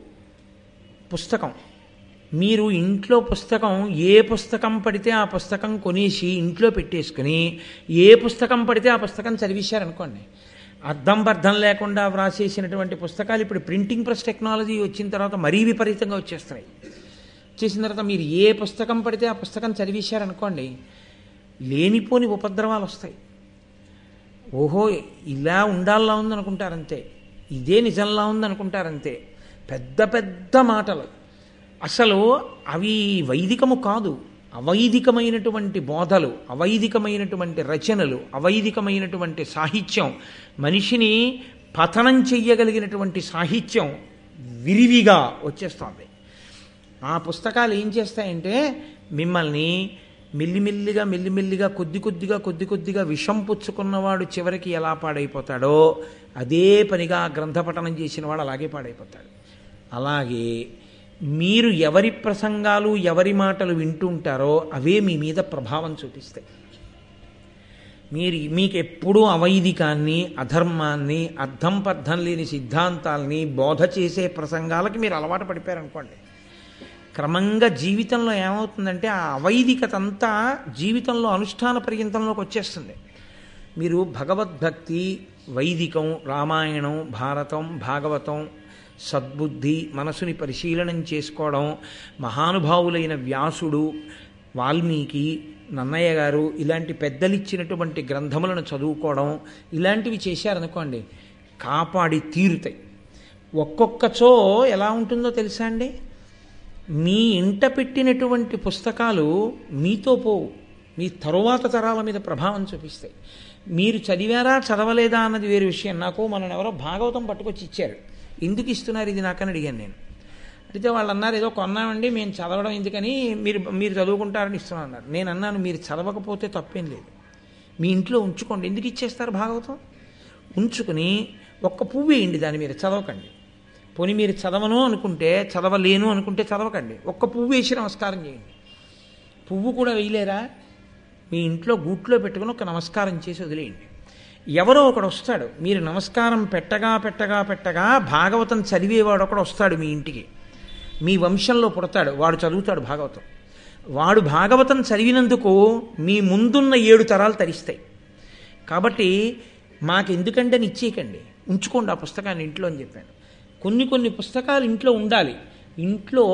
పుస్తకం మీరు ఇంట్లో పుస్తకం ఏ పుస్తకం పడితే ఆ పుస్తకం కొనేసి ఇంట్లో పెట్టేసుకుని ఏ పుస్తకం పడితే ఆ పుస్తకం చదివించారనుకోండి అర్థం పర్థం లేకుండా వ్రాసేసినటువంటి పుస్తకాలు ఇప్పుడు ప్రింటింగ్ ప్రెస్ టెక్నాలజీ వచ్చిన తర్వాత మరీ విపరీతంగా వచ్చేస్తున్నాయి వచ్చేసిన తర్వాత మీరు ఏ పుస్తకం పడితే ఆ పుస్తకం చదివించారనుకోండి లేనిపోని ఉపద్రవాలు వస్తాయి ఓహో ఇలా ఉండాలా ఉందనుకుంటారంతే ఇదే నిజంలా ఉందనుకుంటారంతే పెద్ద పెద్ద మాటలు అసలు అవి వైదికము కాదు అవైదికమైనటువంటి బోధలు అవైదికమైనటువంటి రచనలు అవైదికమైనటువంటి సాహిత్యం మనిషిని పతనం చెయ్యగలిగినటువంటి సాహిత్యం విరివిగా వచ్చేస్తోంది ఆ పుస్తకాలు ఏం చేస్తాయంటే మిమ్మల్ని మెల్లిమెల్లిగా మెల్లిమెల్లిగా కొద్ది కొద్దిగా కొద్ది కొద్దిగా విషం పుచ్చుకున్నవాడు చివరికి ఎలా పాడైపోతాడో అదే పనిగా గ్రంథపఠనం చేసిన వాడు అలాగే పాడైపోతాడు అలాగే మీరు ఎవరి ప్రసంగాలు ఎవరి మాటలు వింటుంటారో అవే మీ మీద ప్రభావం చూపిస్తాయి మీరు మీకు ఎప్పుడూ అవైదికాన్ని అధర్మాన్ని అర్థం పర్థం లేని సిద్ధాంతాల్ని బోధ చేసే ప్రసంగాలకి మీరు అలవాటు పడిపోయారనుకోండి క్రమంగా జీవితంలో ఏమవుతుందంటే ఆ అవైదికత అంతా జీవితంలో అనుష్ఠాన పర్యంతంలోకి వచ్చేస్తుంది మీరు భగవద్భక్తి వైదికం రామాయణం భారతం భాగవతం సద్బుద్ధి మనసుని పరిశీలనం చేసుకోవడం మహానుభావులైన వ్యాసుడు వాల్మీకి నన్నయ్య గారు ఇలాంటి పెద్దలు ఇచ్చినటువంటి గ్రంథములను చదువుకోవడం ఇలాంటివి చేశారనుకోండి కాపాడి తీరుతాయి ఒక్కొక్కచో ఎలా ఉంటుందో తెలుసా అండి మీ ఇంట పెట్టినటువంటి పుస్తకాలు మీతో పోవు మీ తరువాత తరాల మీద ప్రభావం చూపిస్తాయి మీరు చదివారా చదవలేదా అన్నది వేరే విషయం నాకు మనం ఎవరో భాగవతం పట్టుకొచ్చి ఇచ్చారు ఎందుకు ఇస్తున్నారు ఇది నాకని అడిగాను నేను అడిగితే వాళ్ళు అన్నారు ఏదో కొన్నామండి మేము చదవడం ఎందుకని మీరు మీరు చదువుకుంటారని ఇస్తున్నాను అన్నారు నేను అన్నాను మీరు చదవకపోతే తప్పేం లేదు మీ ఇంట్లో ఉంచుకోండి ఎందుకు ఇచ్చేస్తారు భాగవతం ఉంచుకుని ఒక్క పువ్వు వేయండి దాని మీద చదవకండి పోనీ మీరు చదవను అనుకుంటే చదవలేను అనుకుంటే చదవకండి ఒక్క పువ్వు వేసి నమస్కారం చేయండి పువ్వు కూడా వేయలేరా మీ ఇంట్లో గూట్లో పెట్టుకుని ఒక నమస్కారం చేసి వదిలేయండి ఎవరో ఒకడు వస్తాడు మీరు నమస్కారం పెట్టగా పెట్టగా పెట్టగా భాగవతం చదివేవాడు ఒకడు వస్తాడు మీ ఇంటికి మీ వంశంలో పుడతాడు వాడు చదువుతాడు భాగవతం వాడు భాగవతం చదివినందుకు మీ ముందున్న ఏడు తరాలు తరిస్తాయి కాబట్టి మాకెందుకంటే అని ఇచ్చేయకండి ఉంచుకోండి ఆ పుస్తకాన్ని ఇంట్లో అని చెప్పాను కొన్ని కొన్ని పుస్తకాలు ఇంట్లో ఉండాలి ఇంట్లో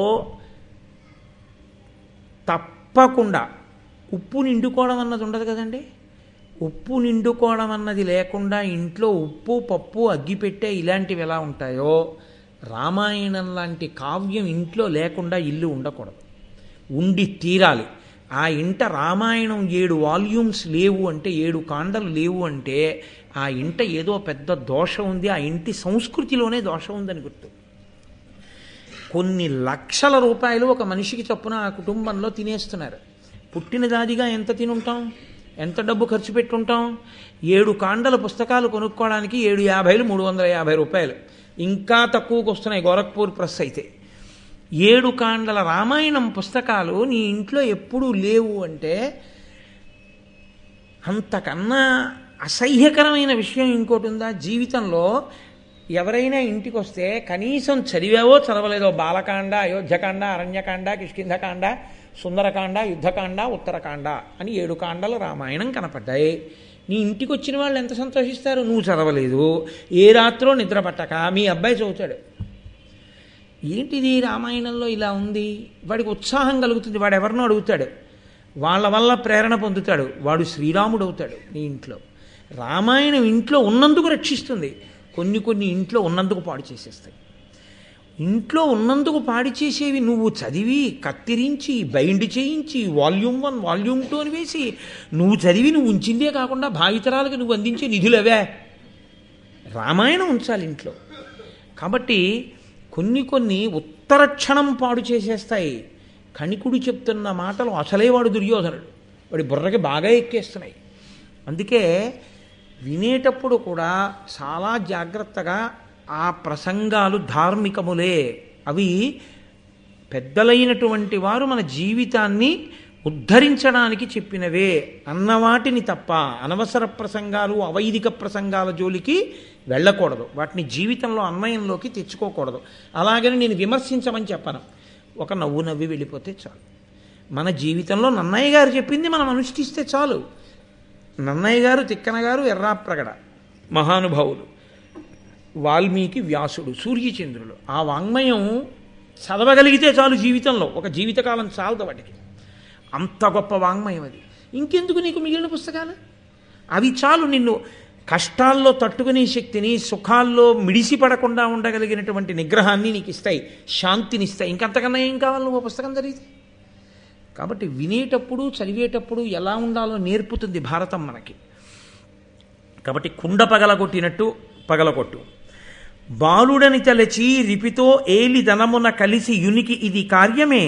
తప్పకుండా ఉప్పు నిండుకోవడం అన్నది ఉండదు కదండి ఉప్పు నిండుకోవడం అన్నది లేకుండా ఇంట్లో ఉప్పు పప్పు అగ్గిపెట్టే ఇలాంటివి ఎలా ఉంటాయో రామాయణం లాంటి కావ్యం ఇంట్లో లేకుండా ఇల్లు ఉండకూడదు ఉండి తీరాలి ఆ ఇంట రామాయణం ఏడు వాల్యూమ్స్ లేవు అంటే ఏడు కాండలు లేవు అంటే ఆ ఇంట ఏదో పెద్ద దోషం ఉంది ఆ ఇంటి సంస్కృతిలోనే దోషం ఉందని గుర్తు కొన్ని లక్షల రూపాయలు ఒక మనిషికి చొప్పున ఆ కుటుంబంలో తినేస్తున్నారు పుట్టిన దాదిగా ఎంత తినుంటాం ఎంత డబ్బు ఖర్చు పెట్టుంటాం ఏడు కాండల పుస్తకాలు కొనుక్కోవడానికి ఏడు యాభైలు మూడు వందల యాభై రూపాయలు ఇంకా తక్కువకు వస్తున్నాయి గోరఖ్పూర్ ప్రెస్ అయితే ఏడు కాండల రామాయణం పుస్తకాలు నీ ఇంట్లో ఎప్పుడూ లేవు అంటే అంతకన్నా అసహ్యకరమైన విషయం ఇంకోటి ఉందా జీవితంలో ఎవరైనా ఇంటికి వస్తే కనీసం చదివావో చదవలేదో బాలకాండ అయోధ్యకాండ అరణ్యకాండ కిష్కింధకాండ సుందరకాండ యుద్ధకాండ ఉత్తరకాండ అని ఏడు కాండలు రామాయణం కనపడ్డాయి నీ ఇంటికి వచ్చిన వాళ్ళు ఎంత సంతోషిస్తారు నువ్వు చదవలేదు ఏ రాత్రో నిద్ర పట్టక మీ అబ్బాయి చదువుతాడు ఏంటిది రామాయణంలో ఇలా ఉంది వాడికి ఉత్సాహం కలుగుతుంది వాడు ఎవరినో అడుగుతాడు వాళ్ళ వల్ల ప్రేరణ పొందుతాడు వాడు శ్రీరాముడు అవుతాడు నీ ఇంట్లో రామాయణం ఇంట్లో ఉన్నందుకు రక్షిస్తుంది కొన్ని కొన్ని ఇంట్లో ఉన్నందుకు పాడు చేసేస్తాయి ఇంట్లో ఉన్నందుకు పాడి చేసేవి నువ్వు చదివి కత్తిరించి బైండ్ చేయించి వాల్యూమ్ వన్ వాల్యూమ్ టూ అని వేసి నువ్వు చదివి నువ్వు ఉంచిందే కాకుండా భావితరాలకు నువ్వు అందించే నిధులవే రామాయణం ఉంచాలి ఇంట్లో కాబట్టి కొన్ని కొన్ని ఉత్తర క్షణం పాడు చేసేస్తాయి కణికుడు చెప్తున్న మాటలు అసలే వాడు దుర్యోధనుడు వాడి బుర్రకి బాగా ఎక్కేస్తున్నాయి అందుకే వినేటప్పుడు కూడా చాలా జాగ్రత్తగా ఆ ప్రసంగాలు ధార్మికములే అవి పెద్దలైనటువంటి వారు మన జీవితాన్ని ఉద్ధరించడానికి చెప్పినవే అన్నవాటిని తప్ప అనవసర ప్రసంగాలు అవైదిక ప్రసంగాల జోలికి వెళ్ళకూడదు వాటిని జీవితంలో అన్వయంలోకి తెచ్చుకోకూడదు అలాగని నేను విమర్శించమని చెప్పను ఒక నవ్వు నవ్వి వెళ్ళిపోతే చాలు మన జీవితంలో నన్నయ్య గారు చెప్పింది మనం అనుష్ఠిస్తే చాలు నన్నయ్య గారు తిక్కన గారు ఎర్రాప్రగడ మహానుభావులు వాల్మీకి వ్యాసుడు సూర్యచంద్రులు ఆ వాంగ్మయం చదవగలిగితే చాలు జీవితంలో ఒక జీవితకాలం చాలదు వాటికి అంత గొప్ప వాంగ్మయం అది ఇంకెందుకు నీకు మిగిలిన పుస్తకాలు అవి చాలు నిన్ను కష్టాల్లో తట్టుకునే శక్తిని సుఖాల్లో మిడిసిపడకుండా ఉండగలిగినటువంటి నిగ్రహాన్ని నీకు ఇస్తాయి శాంతిని ఇస్తాయి ఇంకంతకన్నా ఏం కావాలి నువ్వు పుస్తకం చదివితే కాబట్టి వినేటప్పుడు చదివేటప్పుడు ఎలా ఉండాలో నేర్పుతుంది భారతం మనకి కాబట్టి కుండ పగలగొట్టినట్టు పగలగొట్టు బాలుడని తలచి రిపితో ఏలి ధనమున కలిసి యునికి ఇది కార్యమే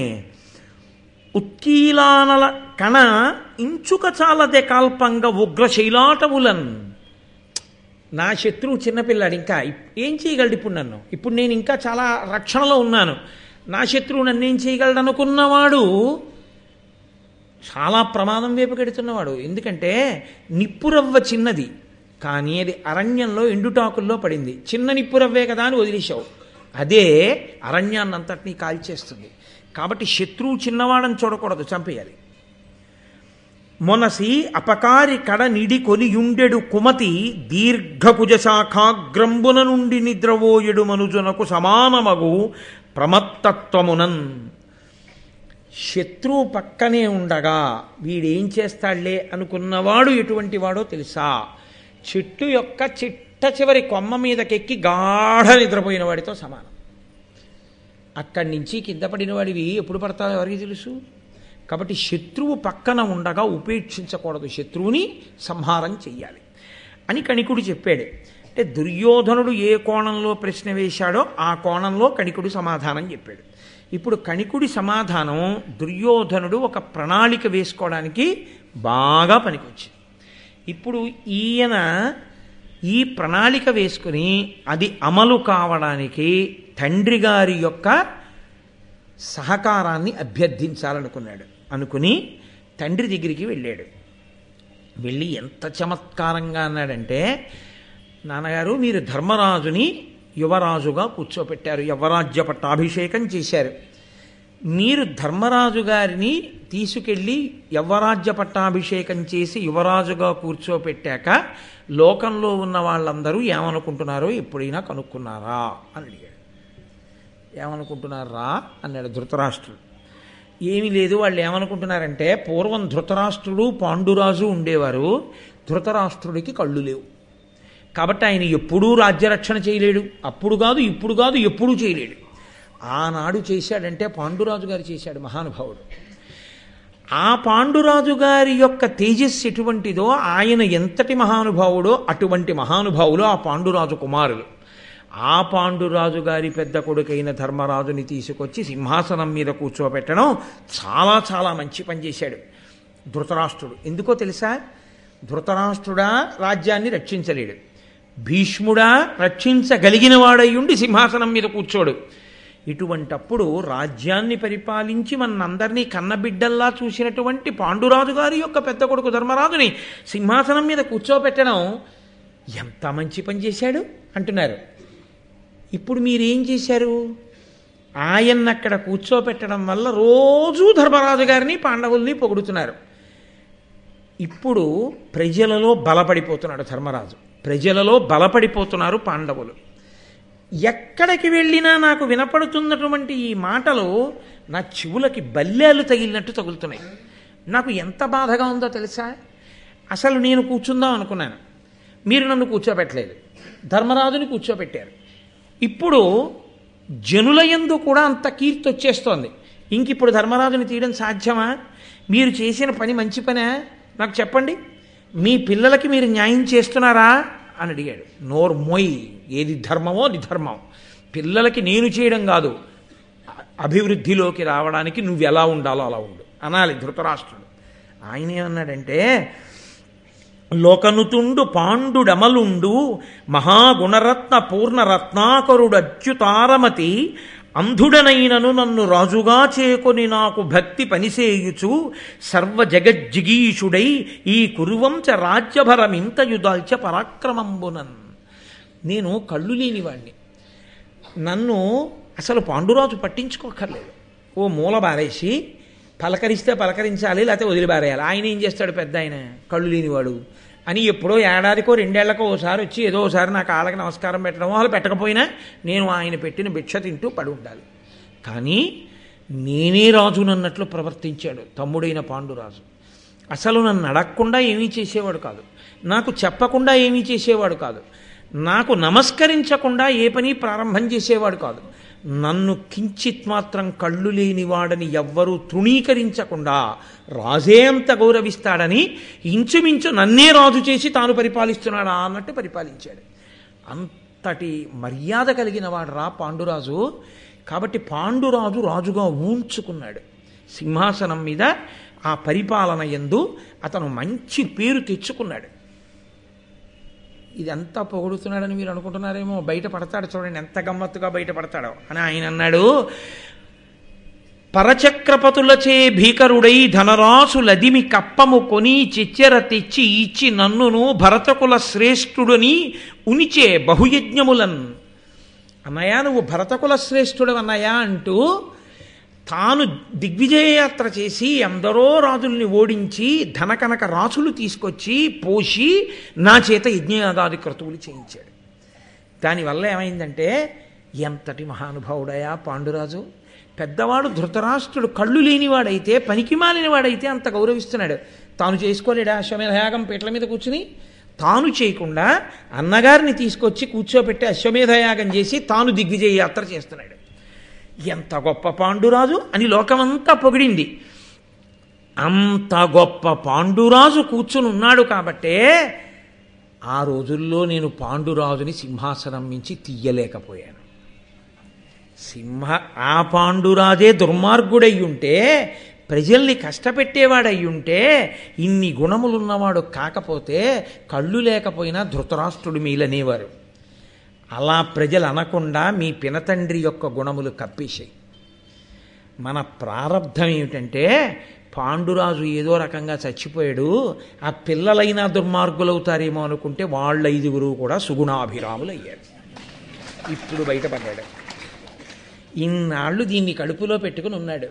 ఉత్కీలానల కణ ఇంచుక చాలదే కాల్పంగ ఉగ్ర శైలాటవులన్ నా శత్రువు చిన్నపిల్లాడు ఇంకా ఇప్- ఏం చేయగలడు ఇప్పుడు నన్ను ఇప్పుడు నేను ఇంకా చాలా రక్షణలో ఉన్నాను నా శత్రువు నన్ను ఏం చేయగలడు అనుకున్నవాడు చాలా ప్రమాదం వైపు కడుతున్నవాడు ఎందుకంటే నిప్పురవ్వ చిన్నది కానీ అది అరణ్యంలో ఎండుటాకుల్లో పడింది చిన్న నిప్పురవ్వే కదా అని వదిలేశావు అదే అరణ్యాన్నంతటినీ కాల్చేస్తుంది కాబట్టి శత్రువు చిన్నవాడని చూడకూడదు చంపేయాలి మొనసి అపకారి కడ నిడి కొనియుండెడు కుమతి దీర్ఘకుజ శాఖాగ్రంబున నుండి నిద్రవోయెడు మనుజునకు సమానమగు ప్రమత్తత్వమునన్ శత్రువు పక్కనే ఉండగా వీడేం చేస్తాడులే అనుకున్నవాడు ఎటువంటి వాడో తెలుసా చెట్టు యొక్క చిట్ట చివరి కొమ్మ మీదకెక్కి గాఢ నిద్రపోయిన వాడితో సమానం అక్కడి నుంచి కింద పడిన వాడివి ఎప్పుడు పడతాయో ఎవరికి తెలుసు కాబట్టి శత్రువు పక్కన ఉండగా ఉపేక్షించకూడదు శత్రువుని సంహారం చెయ్యాలి అని కణికుడు చెప్పాడు అంటే దుర్యోధనుడు ఏ కోణంలో ప్రశ్న వేశాడో ఆ కోణంలో కణికుడు సమాధానం చెప్పాడు ఇప్పుడు కణికుడి సమాధానం దుర్యోధనుడు ఒక ప్రణాళిక వేసుకోవడానికి బాగా పనికొచ్చింది ఇప్పుడు ఈయన ఈ ప్రణాళిక వేసుకుని అది అమలు కావడానికి తండ్రి గారి యొక్క సహకారాన్ని అభ్యర్థించాలనుకున్నాడు అనుకుని తండ్రి దగ్గరికి వెళ్ళాడు వెళ్ళి ఎంత చమత్కారంగా అన్నాడంటే నాన్నగారు మీరు ధర్మరాజుని యువరాజుగా కూర్చోపెట్టారు యువరాజ్య పట్టాభిషేకం చేశారు మీరు ధర్మరాజు గారిని తీసుకెళ్ళి యవ్వరాజ్య పట్టాభిషేకం చేసి యువరాజుగా కూర్చోపెట్టాక లోకంలో ఉన్న వాళ్ళందరూ ఏమనుకుంటున్నారో ఎప్పుడైనా కనుక్కున్నారా అని అడిగాడు ఏమనుకుంటున్నారా అన్నాడు ధృతరాష్ట్రుడు ఏమీ లేదు వాళ్ళు ఏమనుకుంటున్నారంటే పూర్వం ధృతరాష్ట్రుడు పాండురాజు ఉండేవారు ధృతరాష్ట్రుడికి కళ్ళు లేవు కాబట్టి ఆయన ఎప్పుడూ రాజ్యరక్షణ చేయలేడు అప్పుడు కాదు ఇప్పుడు కాదు ఎప్పుడూ చేయలేడు ఆనాడు చేశాడంటే పాండురాజు గారు చేశాడు మహానుభావుడు ఆ పాండురాజు గారి యొక్క తేజస్సు ఎటువంటిదో ఆయన ఎంతటి మహానుభావుడో అటువంటి మహానుభావులు ఆ పాండురాజు కుమారులు ఆ పాండురాజు గారి పెద్ద కొడుకైన ధర్మరాజుని తీసుకొచ్చి సింహాసనం మీద కూర్చోబెట్టడం చాలా చాలా మంచి పని చేశాడు ధృతరాష్ట్రుడు ఎందుకో తెలుసా ధృతరాష్ట్రుడా రాజ్యాన్ని రక్షించలేడు భీష్ముడా రక్షించగలిగిన వాడయ్యుండి సింహాసనం మీద కూర్చోడు ఇటువంటప్పుడు రాజ్యాన్ని పరిపాలించి మనందరినీ కన్నబిడ్డల్లా చూసినటువంటి పాండురాజు గారి యొక్క పెద్ద కొడుకు ధర్మరాజుని సింహాసనం మీద కూర్చోబెట్టడం ఎంత మంచి పని చేశాడు అంటున్నారు ఇప్పుడు మీరేం చేశారు ఆయన్ని అక్కడ కూర్చోపెట్టడం వల్ల రోజూ ధర్మరాజు గారిని పాండవుల్ని పొగుడుతున్నారు ఇప్పుడు ప్రజలలో బలపడిపోతున్నాడు ధర్మరాజు ప్రజలలో బలపడిపోతున్నారు పాండవులు ఎక్కడికి వెళ్ళినా నాకు వినపడుతున్నటువంటి ఈ మాటలు నా చెవులకి బల్లేలు తగిలినట్టు తగులుతున్నాయి నాకు ఎంత బాధగా ఉందో తెలుసా అసలు నేను కూర్చుందాం అనుకున్నాను మీరు నన్ను కూర్చోబెట్టలేదు ధర్మరాజుని కూర్చోబెట్టారు ఇప్పుడు జనులయందు కూడా అంత కీర్తి వచ్చేస్తోంది ఇంక ఇప్పుడు ధర్మరాజుని తీయడం సాధ్యమా మీరు చేసిన పని మంచి పనా నాకు చెప్పండి మీ పిల్లలకి మీరు న్యాయం చేస్తున్నారా అని అడిగాడు నోరు మొయ్ ఏది ధర్మమో అది ధర్మం పిల్లలకి నేను చేయడం కాదు అభివృద్ధిలోకి రావడానికి నువ్వు ఎలా ఉండాలో అలా ఉండు అనాలి ధృతరాష్ట్రుడు ఆయన ఏమన్నాడంటే లోకనుతుండు పాండుడమలుండు మహాగుణరత్న పూర్ణరత్నాకరుడు అచ్యుతారమతి అంధుడనైనను నన్ను రాజుగా చేకొని నాకు భక్తి పనిసేయుచు సర్వ జగజ్జిగీషుడై ఈ కురువంచ రాజ్యభరమింతయుదాల్చ పరాక్రమంబునన్ నేను కళ్ళు లేనివాణ్ణి నన్ను అసలు పాండురాజు పట్టించుకోకర్లేదు ఓ మూల బారేసి పలకరిస్తే పలకరించాలి లేకపోతే వదిలిబారేయాలి ఆయన ఏం చేస్తాడు పెద్ద ఆయన కళ్ళు లేనివాడు అని ఎప్పుడో ఏడాదికో రెండేళ్లకో ఓసారి వచ్చి ఏదో ఒకసారి నాకు ఆళ్ళకి నమస్కారం పెట్టడం వాళ్ళు పెట్టకపోయినా నేను ఆయన పెట్టిన భిక్ష తింటూ పడి ఉండాలి కానీ నేనే రాజునన్నట్లు ప్రవర్తించాడు తమ్ముడైన పాండురాజు అసలు నన్ను అడగకుండా ఏమీ చేసేవాడు కాదు నాకు చెప్పకుండా ఏమీ చేసేవాడు కాదు నాకు నమస్కరించకుండా ఏ పని ప్రారంభం చేసేవాడు కాదు నన్ను కించిత్ మాత్రం కళ్ళు లేనివాడని ఎవ్వరూ తృణీకరించకుండా రాజే అంత గౌరవిస్తాడని ఇంచుమించు నన్నే రాజు చేసి తాను పరిపాలిస్తున్నాడా అన్నట్టు పరిపాలించాడు అంతటి మర్యాద కలిగిన వాడు రా పాండురాజు కాబట్టి పాండురాజు రాజుగా ఊంచుకున్నాడు సింహాసనం మీద ఆ పరిపాలన ఎందు అతను మంచి పేరు తెచ్చుకున్నాడు ఇదంతా పొగుడుతున్నాడని మీరు అనుకుంటున్నారేమో బయట పడతాడు చూడండి ఎంత గమ్మత్తుగా బయట పడతాడో అని ఆయన అన్నాడు పరచక్రపతులచే భీకరుడై ధనరాసులదిమి కప్పము కొని చిచ్చెర తెచ్చి ఇచ్చి నన్నును భరతకుల శ్రేష్ఠుడని ఉనిచే బహుయజ్ఞములన్ అన్నయ్య నువ్వు భరతకుల శ్రేష్ఠుడు అన్నయ్య అంటూ తాను దిగ్విజయయాత్ర చేసి ఎందరో రాజుల్ని ఓడించి ధనకనక రాసులు తీసుకొచ్చి పోసి నా చేత యజ్ఞయాదాది క్రతువులు చేయించాడు దానివల్ల ఏమైందంటే ఎంతటి మహానుభావుడయా పాండురాజు పెద్దవాడు ధృతరాష్ట్రుడు కళ్ళు లేనివాడైతే పనికి మాలినవాడైతే అంత గౌరవిస్తున్నాడు తాను చేసుకోలేడా అశ్వమేధయాగం పీటల మీద కూర్చుని తాను చేయకుండా అన్నగారిని తీసుకొచ్చి కూర్చోబెట్టి అశ్వమేధయాగం చేసి తాను దిగ్విజయ యాత్ర చేస్తున్నాడు ఎంత గొప్ప పాండురాజు అని లోకమంతా పొగిడింది అంత గొప్ప పాండురాజు కూర్చుని ఉన్నాడు కాబట్టే ఆ రోజుల్లో నేను పాండురాజుని సింహాసనం నుంచి తీయలేకపోయాను సింహ ఆ పాండురాజే దుర్మార్గుడై ఉంటే ప్రజల్ని కష్టపెట్టేవాడై ఉంటే ఇన్ని గుణములున్నవాడు కాకపోతే కళ్ళు లేకపోయినా ధృతరాష్ట్రుడు మీలనేవారు అలా ప్రజలు అనకుండా మీ పినతండ్రి యొక్క గుణములు కప్పేశాయి మన ప్రారంధం ఏమిటంటే పాండురాజు ఏదో రకంగా చచ్చిపోయాడు ఆ పిల్లలైనా దుర్మార్గులవుతారేమో అనుకుంటే వాళ్ళ ఐదుగురు కూడా సుగుణాభిరాములు అయ్యారు ఇప్పుడు బయటపడ్డాడు ఇన్నాళ్ళు దీన్ని కడుపులో పెట్టుకుని ఉన్నాడు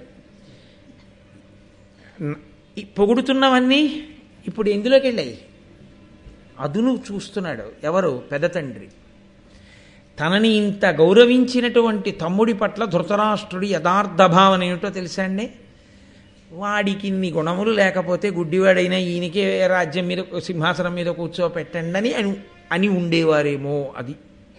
ఈ పొగుడుతున్నవన్నీ ఇప్పుడు ఎందులోకి వెళ్ళాయి అదును చూస్తున్నాడు ఎవరు పెద్ద తండ్రి తనని ఇంత గౌరవించినటువంటి తమ్ముడి పట్ల ధృతరాష్ట్రుడి యథార్థ భావన ఏమిటో తెలుసా అండి వాడికి ఇన్ని గుణములు లేకపోతే గుడ్డివాడైనా ఈయనకే రాజ్యం మీద సింహాసనం మీద కూర్చోపెట్టండి అని అని అని ఉండేవారేమో అది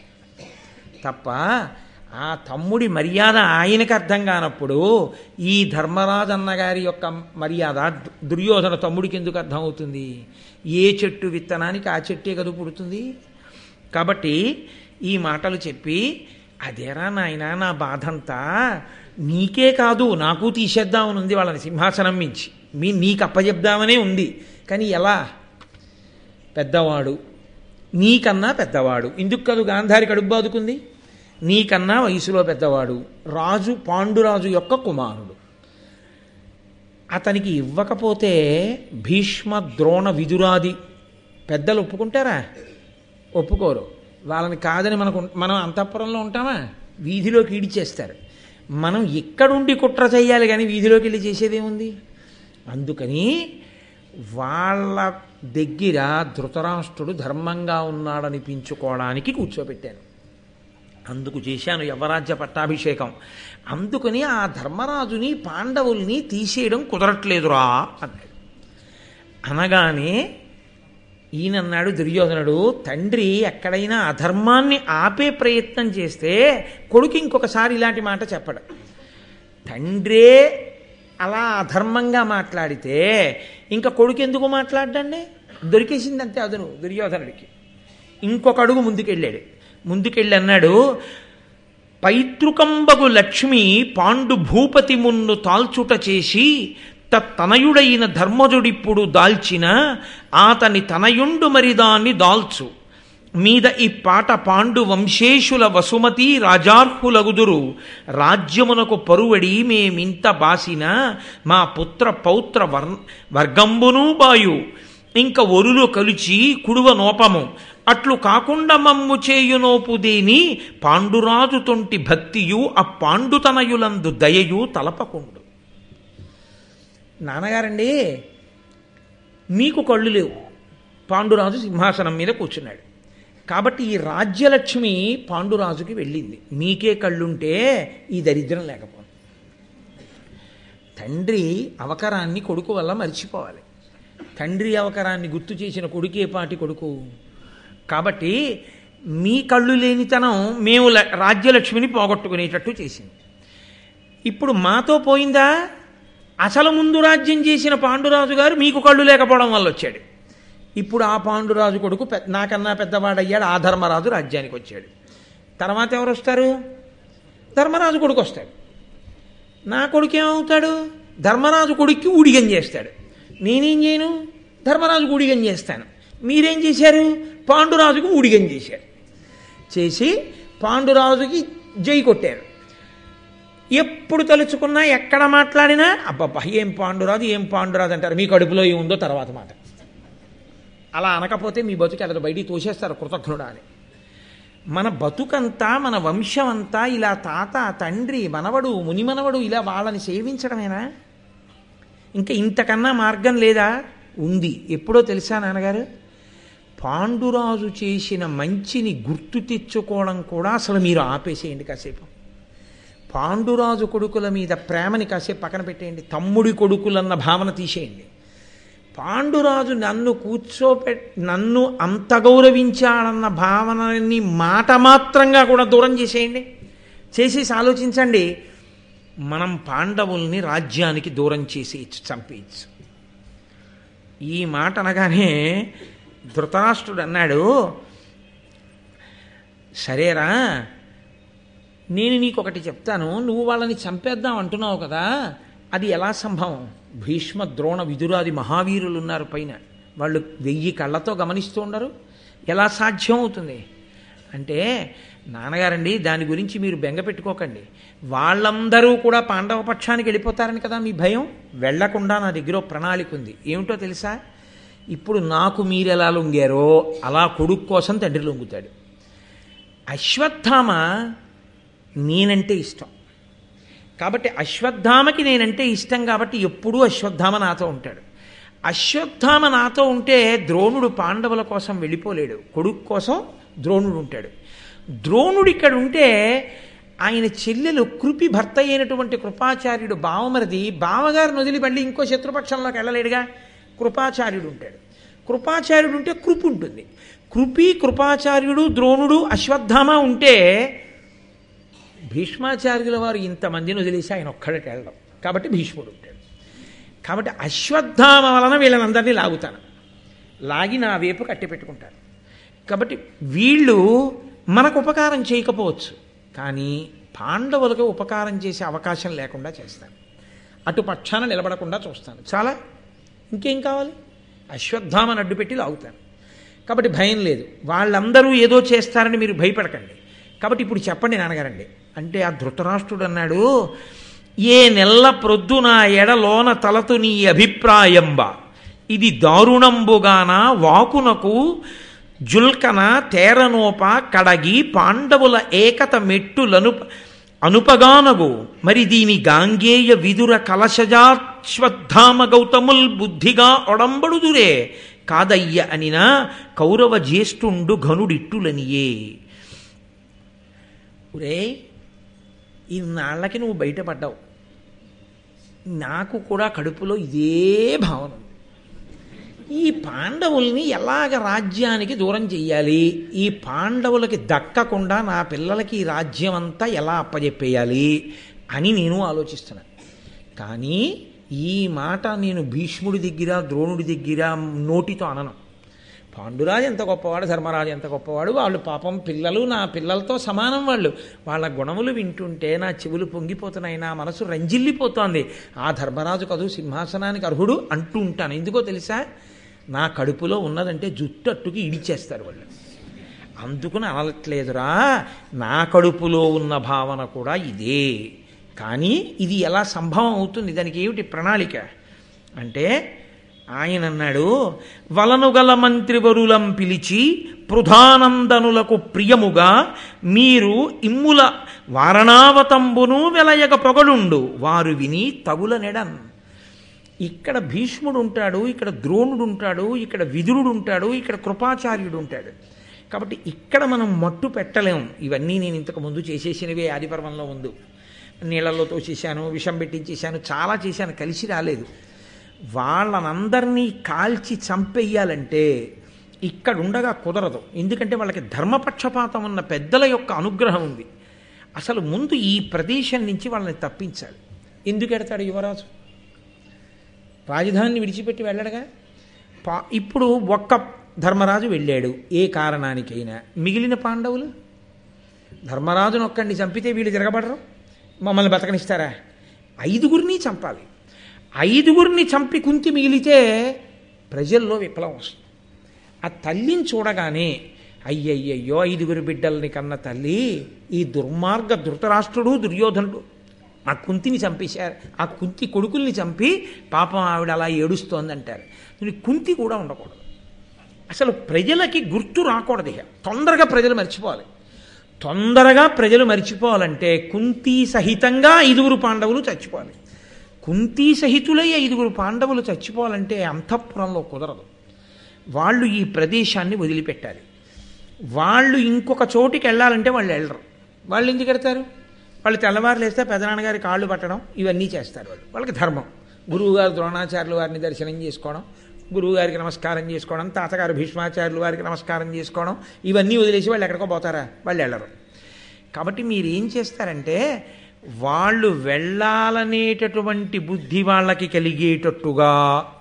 తప్ప ఆ తమ్ముడి మర్యాద ఆయనకు అర్థం కానప్పుడు ఈ ధర్మరాజు అన్నగారి యొక్క మర్యాద దు- దుర్యోధన తమ్ముడికి ఎందుకు అర్థం అవుతుంది ఏ చెట్టు విత్తనానికి ఆ చెట్టే కదు పుడుతుంది కాబట్టి ఈ మాటలు చెప్పి అదేరా నాయన నా బాధంతా నీకే కాదు నాకు తీసేద్దామని ఉంది వాళ్ళని సింహాసనం మించి మీ నీకు అప్పచెప్దామనే ఉంది కానీ ఎలా పెద్దవాడు నీకన్నా పెద్దవాడు ఇందుకు కాదు గాంధారి కడుపు బాదుకుంది నీకన్నా వయసులో పెద్దవాడు రాజు పాండురాజు యొక్క కుమారుడు అతనికి ఇవ్వకపోతే భీష్మ ద్రోణ విదురాది పెద్దలు ఒప్పుకుంటారా ఒప్పుకోరు వాళ్ళని కాదని మనకు మనం అంతఃపురంలో ఉంటామా వీధిలోకి ఈడిచేస్తారు మనం ఇక్కడుండి కుట్ర చేయాలి కానీ వీధిలోకి వెళ్ళి చేసేదేముంది అందుకని వాళ్ళ దగ్గర ధృతరాష్ట్రుడు ధర్మంగా ఉన్నాడనిపించుకోవడానికి కూర్చోబెట్టాను అందుకు చేశాను యవరాజ్య పట్టాభిషేకం అందుకని ఆ ధర్మరాజుని పాండవుల్ని తీసేయడం కుదరట్లేదురా అన్నాడు అనగానే ఈయనన్నాడు దుర్యోధనుడు తండ్రి ఎక్కడైనా అధర్మాన్ని ఆపే ప్రయత్నం చేస్తే కొడుకు ఇంకొకసారి ఇలాంటి మాట చెప్పడు తండ్రే అలా అధర్మంగా మాట్లాడితే ఇంకా కొడుకు ఎందుకు మాట్లాడండి దొరికేసింది అంతే అదను దుర్యోధనుడికి ఇంకొక అడుగు ముందుకెళ్ళాడు ముందుకెళ్ళి అన్నాడు పైతృకంబగు లక్ష్మి పాండు భూపతి మున్ను తాల్చుట చేసి తనయుడైన ధర్మజుడిప్పుడు దాల్చిన ఆతని తనయుండు మరి దాన్ని దాల్చు మీద ఈ పాట పాండు వంశేషుల వసుమతి రాజార్హులగుదురు రాజ్యమునకు పరువడి మేమింత బాసిన మా పుత్ర పౌత్ర వర్ వర్గంబును బాయు ఇంక ఒరులు కలిచి కుడువ నోపము అట్లు కాకుండా మమ్ము చేయునోపు దేని పాండురాజు తొంటి భక్తియు ఆ పాండుతనయులందు దయయు తలపకుండు నాన్నగారండి మీకు కళ్ళు లేవు పాండురాజు సింహాసనం మీద కూర్చున్నాడు కాబట్టి ఈ రాజ్యలక్ష్మి పాండురాజుకి వెళ్ళింది మీకే కళ్ళుంటే ఈ దరిద్రం లేకపోతుంది తండ్రి అవకరాన్ని కొడుకు వల్ల మర్చిపోవాలి తండ్రి అవకరాన్ని గుర్తు చేసిన కొడుకే పాటి కొడుకు కాబట్టి మీ కళ్ళు లేనితనం మేము ల- రాజ్యలక్ష్మిని పోగొట్టుకునేటట్టు చేసింది ఇప్పుడు మాతో పోయిందా అసలు ముందు రాజ్యం చేసిన పాండురాజు గారు మీకు కళ్ళు లేకపోవడం వల్ల వచ్చాడు ఇప్పుడు ఆ పాండురాజు కొడుకు పె- నాకన్నా పెద్దవాడయ్యాడు ఆ ధర్మరాజు రాజ్యానికి వచ్చాడు తర్వాత ఎవరు వస్తారు ధర్మరాజు కొడుకు వస్తాడు నా కొడుకు ఏమవుతాడు ధర్మరాజు కొడుక్కి ఊడిగం చేస్తాడు నేనేం చేయను ధర్మరాజు ఊడిగం చేస్తాను మీరేం చేశారు పాండురాజుకు ఊడిగం చేశారు చేసి పాండురాజుకి జై కొట్టారు ఎప్పుడు తలుచుకున్నా ఎక్కడ మాట్లాడినా అబ్బబ్బా ఏం పాండురాజు ఏం పాండురాజు అంటారు మీ కడుపులో ఏముందో తర్వాత మాట అలా అనకపోతే మీ బతుకు అలా బయటికి తోసేస్తారు కృతజ్ఞుడా అని మన బతుకంతా మన వంశం అంతా ఇలా తాత తండ్రి మనవడు మునిమనవడు ఇలా వాళ్ళని సేవించడమేనా ఇంకా ఇంతకన్నా మార్గం లేదా ఉంది ఎప్పుడో తెలుసా నాన్నగారు పాండురాజు చేసిన మంచిని గుర్తు తెచ్చుకోవడం కూడా అసలు మీరు ఆపేసేయండి కాసేపు పాండురాజు కొడుకుల మీద ప్రేమని కాసేపు పక్కన పెట్టేయండి తమ్ముడి కొడుకులన్న భావన తీసేయండి పాండురాజు నన్ను కూర్చోపె నన్ను అంత గౌరవించాడన్న భావనని మాట మాత్రంగా కూడా దూరం చేసేయండి చేసేసి ఆలోచించండి మనం పాండవుల్ని రాజ్యానికి దూరం చేసేయచ్చు చంపేయచ్చు ఈ మాట అనగానే ధృతరాష్ట్రుడు అన్నాడు సరేరా నేను నీకు ఒకటి చెప్తాను నువ్వు వాళ్ళని చంపేద్దాం అంటున్నావు కదా అది ఎలా సంభవం భీష్మ ద్రోణ విదురాది మహావీరులు ఉన్నారు పైన వాళ్ళు వెయ్యి కళ్ళతో గమనిస్తూ ఉండరు ఎలా సాధ్యం అవుతుంది అంటే నాన్నగారండి దాని గురించి మీరు బెంగ పెట్టుకోకండి వాళ్ళందరూ కూడా పాండవ పక్షానికి వెళ్ళిపోతారని కదా మీ భయం వెళ్లకుండా నా దగ్గర ఓ ప్రణాళిక ఉంది ఏమిటో తెలుసా ఇప్పుడు నాకు మీరు ఎలా లొంగారో అలా కొడుకు కోసం తండ్రి లొంగుతాడు అశ్వత్థామ నేనంటే ఇష్టం కాబట్టి అశ్వత్థామకి నేనంటే ఇష్టం కాబట్టి ఎప్పుడూ అశ్వత్థామ నాతో ఉంటాడు అశ్వత్థామ నాతో ఉంటే ద్రోణుడు పాండవుల కోసం వెళ్ళిపోలేడు కొడుకు కోసం ద్రోణుడు ఉంటాడు ద్రోణుడు ఇక్కడ ఉంటే ఆయన చెల్లెలు కృపి భర్త అయినటువంటి కృపాచార్యుడు బావమరిది బావగారిని వదిలి మళ్ళీ ఇంకో శత్రుపక్షంలోకి వెళ్ళలేడుగా కృపాచార్యుడు ఉంటాడు కృపాచార్యుడు ఉంటే కృపి ఉంటుంది కృపి కృపాచార్యుడు ద్రోణుడు అశ్వత్థామ ఉంటే భీష్మాచార్యుల వారు ఇంతమందిని వదిలేసి ఆయన ఒక్కడికి వెళ్ళడం కాబట్టి భీష్ముడు ఉంటాడు కాబట్టి అశ్వత్థామ వలన వీళ్ళనందరినీ లాగుతాను లాగి నా వైపు కట్టి పెట్టుకుంటారు కాబట్టి వీళ్ళు మనకు ఉపకారం చేయకపోవచ్చు కానీ పాండవులకు ఉపకారం చేసే అవకాశం లేకుండా చేస్తాను అటు పక్షాన నిలబడకుండా చూస్తాను చాలా ఇంకేం కావాలి అశ్వత్థామని అడ్డుపెట్టి లాగుతాను కాబట్టి భయం లేదు వాళ్ళందరూ ఏదో చేస్తారని మీరు భయపడకండి కాబట్టి ఇప్పుడు చెప్పండి నాన్నగారండి అంటే ఆ ధృతరాష్ట్రుడు అన్నాడు ఏ నెల్ల ప్రొద్దున ఎడలోన తలతు నీ అభిప్రాయంబ ఇది దారుణంబుగాన వాకునకు జుల్కన తేరనోప కడగి పాండవుల ఏకత మెట్టులను అనుపగానగు మరి దీని గాంగేయ విదుర కలశజాశ్వత్థామ గౌతముల్ బుద్ధిగా ఒడంబడుదురే కాదయ్య అనిన కౌరవ జ్యేష్ఠుండు ఘనుడిట్టులనియే ఒరే ఇన్నాళ్ళకి నువ్వు బయటపడ్డావు నాకు కూడా కడుపులో ఇదే భావన ఉంది ఈ పాండవుల్ని ఎలాగ రాజ్యానికి దూరం చెయ్యాలి ఈ పాండవులకి దక్కకుండా నా పిల్లలకి ఈ రాజ్యం అంతా ఎలా అప్పజెప్పేయాలి అని నేను ఆలోచిస్తున్నాను కానీ ఈ మాట నేను భీష్ముడి దగ్గర ద్రోణుడి దగ్గర నోటితో అనను పాండురాజు ఎంత గొప్పవాడు ధర్మరాజు ఎంత గొప్పవాడు వాళ్ళు పాపం పిల్లలు నా పిల్లలతో సమానం వాళ్ళు వాళ్ళ గుణములు వింటుంటే నా చెవులు పొంగిపోతున్నాయి నా మనసు రంజిల్లిపోతోంది ఆ ధర్మరాజు కదూ సింహాసనానికి అర్హుడు అంటూ ఉంటాను ఎందుకో తెలుసా నా కడుపులో ఉన్నదంటే జుట్టట్టుకి ఇడిచేస్తారు వాళ్ళు అందుకుని అనట్లేదురా నా కడుపులో ఉన్న భావన కూడా ఇదే కానీ ఇది ఎలా సంభవం అవుతుంది దానికి ఏమిటి ప్రణాళిక అంటే ఆయన అన్నాడు వలనుగల మంత్రివరులం పిలిచి పృధానందనులకు ప్రియముగా మీరు ఇమ్ముల వారణావతంబును వెలయగ పొగలుండు వారు విని తగుల నెడన్ ఇక్కడ భీష్ముడు ఉంటాడు ఇక్కడ ద్రోణుడు ఉంటాడు ఇక్కడ విదురుడు ఉంటాడు ఇక్కడ కృపాచార్యుడు ఉంటాడు కాబట్టి ఇక్కడ మనం మట్టు పెట్టలేం ఇవన్నీ నేను ఇంతకు ముందు చేసేసినవే ఆదిపర్వంలో ముందు నీళ్ళల్లో తోసేసాను విషం పెట్టించేసాను చాలా చేశాను కలిసి రాలేదు వాళ్ళనందరినీ కాల్చి చంపేయాలంటే ఇక్కడ ఉండగా కుదరదు ఎందుకంటే వాళ్ళకి ధర్మపక్షపాతం ఉన్న పెద్దల యొక్క అనుగ్రహం ఉంది అసలు ముందు ఈ ప్రదేశం నుంచి వాళ్ళని తప్పించాలి ఎందుకు ఎడతాడు యువరాజు రాజధానిని విడిచిపెట్టి వెళ్ళడగా పా ఇప్పుడు ఒక్క ధర్మరాజు వెళ్ళాడు ఏ కారణానికైనా మిగిలిన పాండవులు ధర్మరాజును ఒక్కడిని చంపితే వీళ్ళు తిరగబడరు మమ్మల్ని బతకనిస్తారా ఐదుగురిని చంపాలి ఐదుగురిని చంపి కుంతి మిగిలితే ప్రజల్లో విప్లవం వస్తుంది ఆ తల్లిని చూడగానే అయ్యయ్యయ్యో ఐదుగురు బిడ్డల్ని కన్న తల్లి ఈ దుర్మార్గ ధృతరాష్ట్రుడు దుర్యోధనుడు ఆ కుంతిని చంపేశారు ఆ కుంతి కొడుకుల్ని చంపి పాపం ఆవిడ అలా ఏడుస్తోంది అంటారు దీనికి కుంతి కూడా ఉండకూడదు అసలు ప్రజలకి గుర్తు రాకూడదు ఇక తొందరగా ప్రజలు మర్చిపోవాలి తొందరగా ప్రజలు మర్చిపోవాలంటే కుంతి సహితంగా ఐదుగురు పాండవులు చచ్చిపోవాలి కుంతి సహితులై ఐదుగురు పాండవులు చచ్చిపోవాలంటే అంతఃపురంలో కుదరదు వాళ్ళు ఈ ప్రదేశాన్ని వదిలిపెట్టాలి వాళ్ళు ఇంకొక చోటికి వెళ్ళాలంటే వాళ్ళు వెళ్ళరు వాళ్ళు ఎందుకు వెళ్తారు వాళ్ళు తెల్లవారులు వేస్తే పెదనాన్నగారి కాళ్ళు పట్టడం ఇవన్నీ చేస్తారు వాళ్ళు వాళ్ళకి ధర్మం గురువుగారు ద్రోణాచార్యుల వారిని దర్శనం చేసుకోవడం గురువుగారికి నమస్కారం చేసుకోవడం తాతగారు భీష్మాచార్యుల వారికి నమస్కారం చేసుకోవడం ఇవన్నీ వదిలేసి వాళ్ళు ఎక్కడికో పోతారా వాళ్ళు వెళ్ళరు కాబట్టి మీరు ఏం చేస్తారంటే వాళ్ళు వెళ్ళాలనేటటువంటి బుద్ధి వాళ్ళకి కలిగేటట్టుగా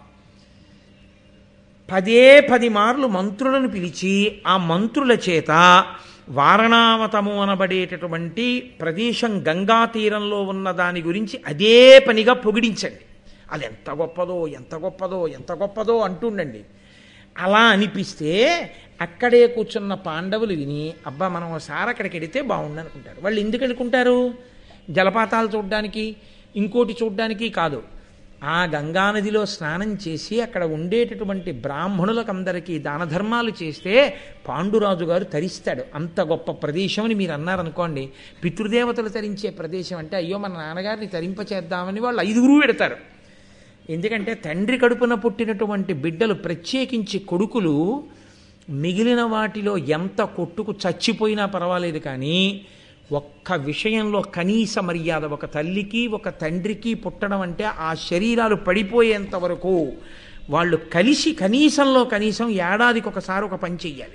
పదే పది మార్లు మంత్రులను పిలిచి ఆ మంత్రుల చేత వారణావతము అనబడేటటువంటి ప్రదేశం గంగా తీరంలో ఉన్న దాని గురించి అదే పనిగా పొగిడించండి అది ఎంత గొప్పదో ఎంత గొప్పదో ఎంత గొప్పదో అంటుండండి అలా అనిపిస్తే అక్కడే కూర్చున్న పాండవులు విని అబ్బా మనం ఒకసారి అక్కడికి వెడితే బాగుండు అనుకుంటారు వాళ్ళు ఎందుకు అనుకుంటారు జలపాతాలు చూడడానికి ఇంకోటి చూడడానికి కాదు ఆ గంగానదిలో స్నానం చేసి అక్కడ ఉండేటటువంటి బ్రాహ్మణులకు అందరికీ దాన ధర్మాలు చేస్తే పాండురాజు గారు తరిస్తాడు అంత గొప్ప ప్రదేశం అని మీరు అన్నారనుకోండి పితృదేవతలు తరించే ప్రదేశం అంటే అయ్యో మన నాన్నగారిని తరింపచేద్దామని వాళ్ళు ఐదుగురు పెడతారు ఎందుకంటే తండ్రి కడుపున పుట్టినటువంటి బిడ్డలు ప్రత్యేకించి కొడుకులు మిగిలిన వాటిలో ఎంత కొట్టుకు చచ్చిపోయినా పర్వాలేదు కానీ ఒక్క విషయంలో కనీస మర్యాద ఒక తల్లికి ఒక తండ్రికి పుట్టడం అంటే ఆ శరీరాలు పడిపోయేంత వరకు వాళ్ళు కలిసి కనీసంలో కనీసం ఏడాదికి ఒకసారి ఒక పని చెయ్యాలి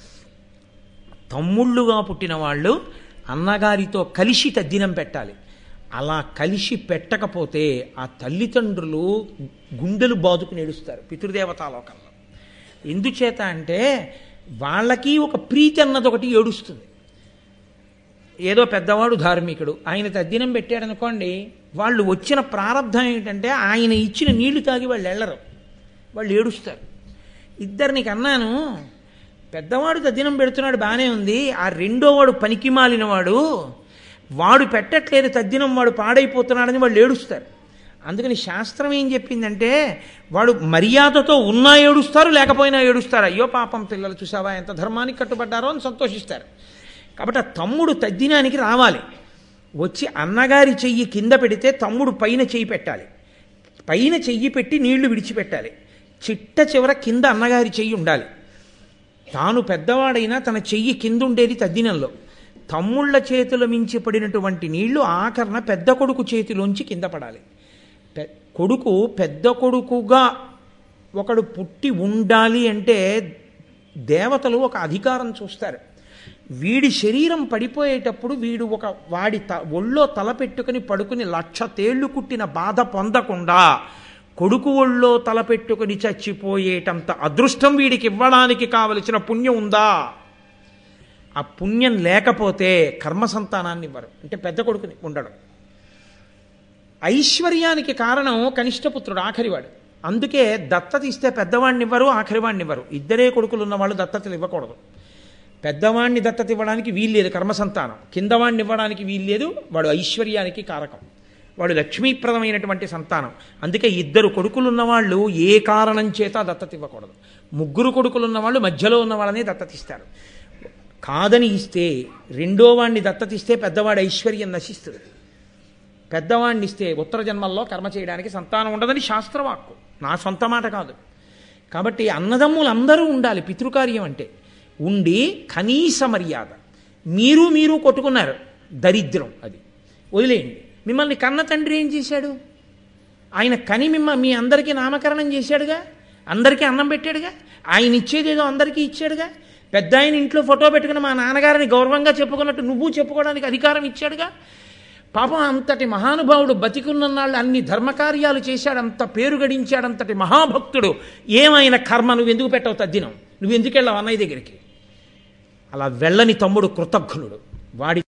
తమ్ముళ్ళుగా పుట్టిన వాళ్ళు అన్నగారితో కలిసి తద్దినం పెట్టాలి అలా కలిసి పెట్టకపోతే ఆ తల్లిదండ్రులు గుండెలు బాదుకుని ఏడుస్తారు పితృదేవతాలోకంలో ఎందుచేత అంటే వాళ్ళకి ఒక ప్రీతి అన్నది ఒకటి ఏడుస్తుంది ఏదో పెద్దవాడు ధార్మికుడు ఆయన తద్దినం పెట్టాడనుకోండి వాళ్ళు వచ్చిన ప్రారంధం ఏంటంటే ఆయన ఇచ్చిన నీళ్లు తాగి వాళ్ళు వెళ్ళరు వాళ్ళు ఏడుస్తారు ఇద్దరిని కన్నాను పెద్దవాడు తద్దినం పెడుతున్నాడు బాగానే ఉంది ఆ రెండో వాడు పనికి మాలినవాడు వాడు పెట్టట్లేదు తద్దినం వాడు పాడైపోతున్నాడని వాళ్ళు ఏడుస్తారు అందుకని శాస్త్రం ఏం చెప్పిందంటే వాడు మర్యాదతో ఉన్నా ఏడుస్తారు లేకపోయినా ఏడుస్తారు అయ్యో పాపం పిల్లలు చూసావా ఎంత ధర్మానికి కట్టుబడ్డారో అని సంతోషిస్తారు కాబట్టి ఆ తమ్ముడు తద్దినానికి రావాలి వచ్చి అన్నగారి చెయ్యి కింద పెడితే తమ్ముడు పైన చెయ్యి పెట్టాలి పైన చెయ్యి పెట్టి నీళ్లు విడిచిపెట్టాలి చిట్ట చివర కింద అన్నగారి చెయ్యి ఉండాలి తాను పెద్దవాడైనా తన చెయ్యి కింద ఉండేది తద్దినంలో తమ్ముళ్ళ చేతుల మించి పడినటువంటి నీళ్లు ఆఖరణ పెద్ద కొడుకు చేతిలోంచి కింద పడాలి పె- కొడుకు పెద్ద కొడుకుగా ఒకడు పుట్టి ఉండాలి అంటే దేవతలు ఒక అధికారం చూస్తారు వీడి శరీరం పడిపోయేటప్పుడు వీడు ఒక వాడి త ఒళ్ళో తల పెట్టుకుని పడుకుని లక్ష తేళ్లు కుట్టిన బాధ పొందకుండా కొడుకు ఒళ్ళో తల పెట్టుకుని చచ్చిపోయేటంత అదృష్టం వీడికి ఇవ్వడానికి కావలసిన పుణ్యం ఉందా ఆ పుణ్యం లేకపోతే కర్మ సంతానాన్ని ఇవ్వరు అంటే పెద్ద కొడుకుని ఉండడం ఐశ్వర్యానికి కారణం కనిష్టపుత్రుడు ఆఖరివాడు అందుకే దత్తత ఇస్తే పెద్దవాడిని ఇవ్వరు ఆఖరివాడిని ఇవ్వరు ఇద్దరే కొడుకులు ఉన్నవాళ్ళు దత్తతలు ఇవ్వకూడదు పెద్దవాడిని దత్తత ఇవ్వడానికి వీల్లేదు కర్మ సంతానం కిందవాడిని ఇవ్వడానికి వీల్లేదు వాడు ఐశ్వర్యానికి కారకం వాడు లక్ష్మీప్రదమైనటువంటి సంతానం అందుకే ఇద్దరు కొడుకులు ఉన్నవాళ్ళు ఏ కారణం చేత దత్తత ఇవ్వకూడదు ముగ్గురు కొడుకులు ఉన్నవాళ్ళు మధ్యలో ఉన్న వాళ్ళని దత్తత ఇస్తారు కాదని ఇస్తే రెండో వాడిని దత్తత ఇస్తే పెద్దవాడి ఐశ్వర్యం నశిస్తుంది పెద్దవాడిని ఇస్తే ఉత్తర జన్మల్లో కర్మ చేయడానికి సంతానం ఉండదని శాస్త్రవాక్కు నా సొంత మాట కాదు కాబట్టి అన్నదమ్ములు అందరూ ఉండాలి పితృకార్యం అంటే ఉండి కనీస మర్యాద మీరు మీరు కొట్టుకున్నారు దరిద్రం అది వదిలేయండి మిమ్మల్ని కన్న తండ్రి ఏం చేశాడు ఆయన కని మిమ్మ మీ అందరికీ నామకరణం చేశాడుగా అందరికీ అన్నం పెట్టాడుగా ఆయన ఇచ్చేదేదో అందరికీ ఇచ్చాడుగా పెద్ద ఆయన ఇంట్లో ఫోటో పెట్టుకుని మా నాన్నగారిని గౌరవంగా చెప్పుకున్నట్టు నువ్వు చెప్పుకోవడానికి అధికారం ఇచ్చాడుగా పాపం అంతటి మహానుభావుడు బతికున్ననాళ్ళు అన్ని ధర్మకార్యాలు చేశాడు అంత పేరు గడించాడు అంతటి మహాభక్తుడు ఏమైన కర్మ నువ్వు ఎందుకు పెట్టవు తద్దినం నువ్వు ఎందుకు వెళ్ళావు అన్నయ్య దగ్గరికి అలా వెళ్ళని తమ్ముడు కృతజ్ఞుడు వాడి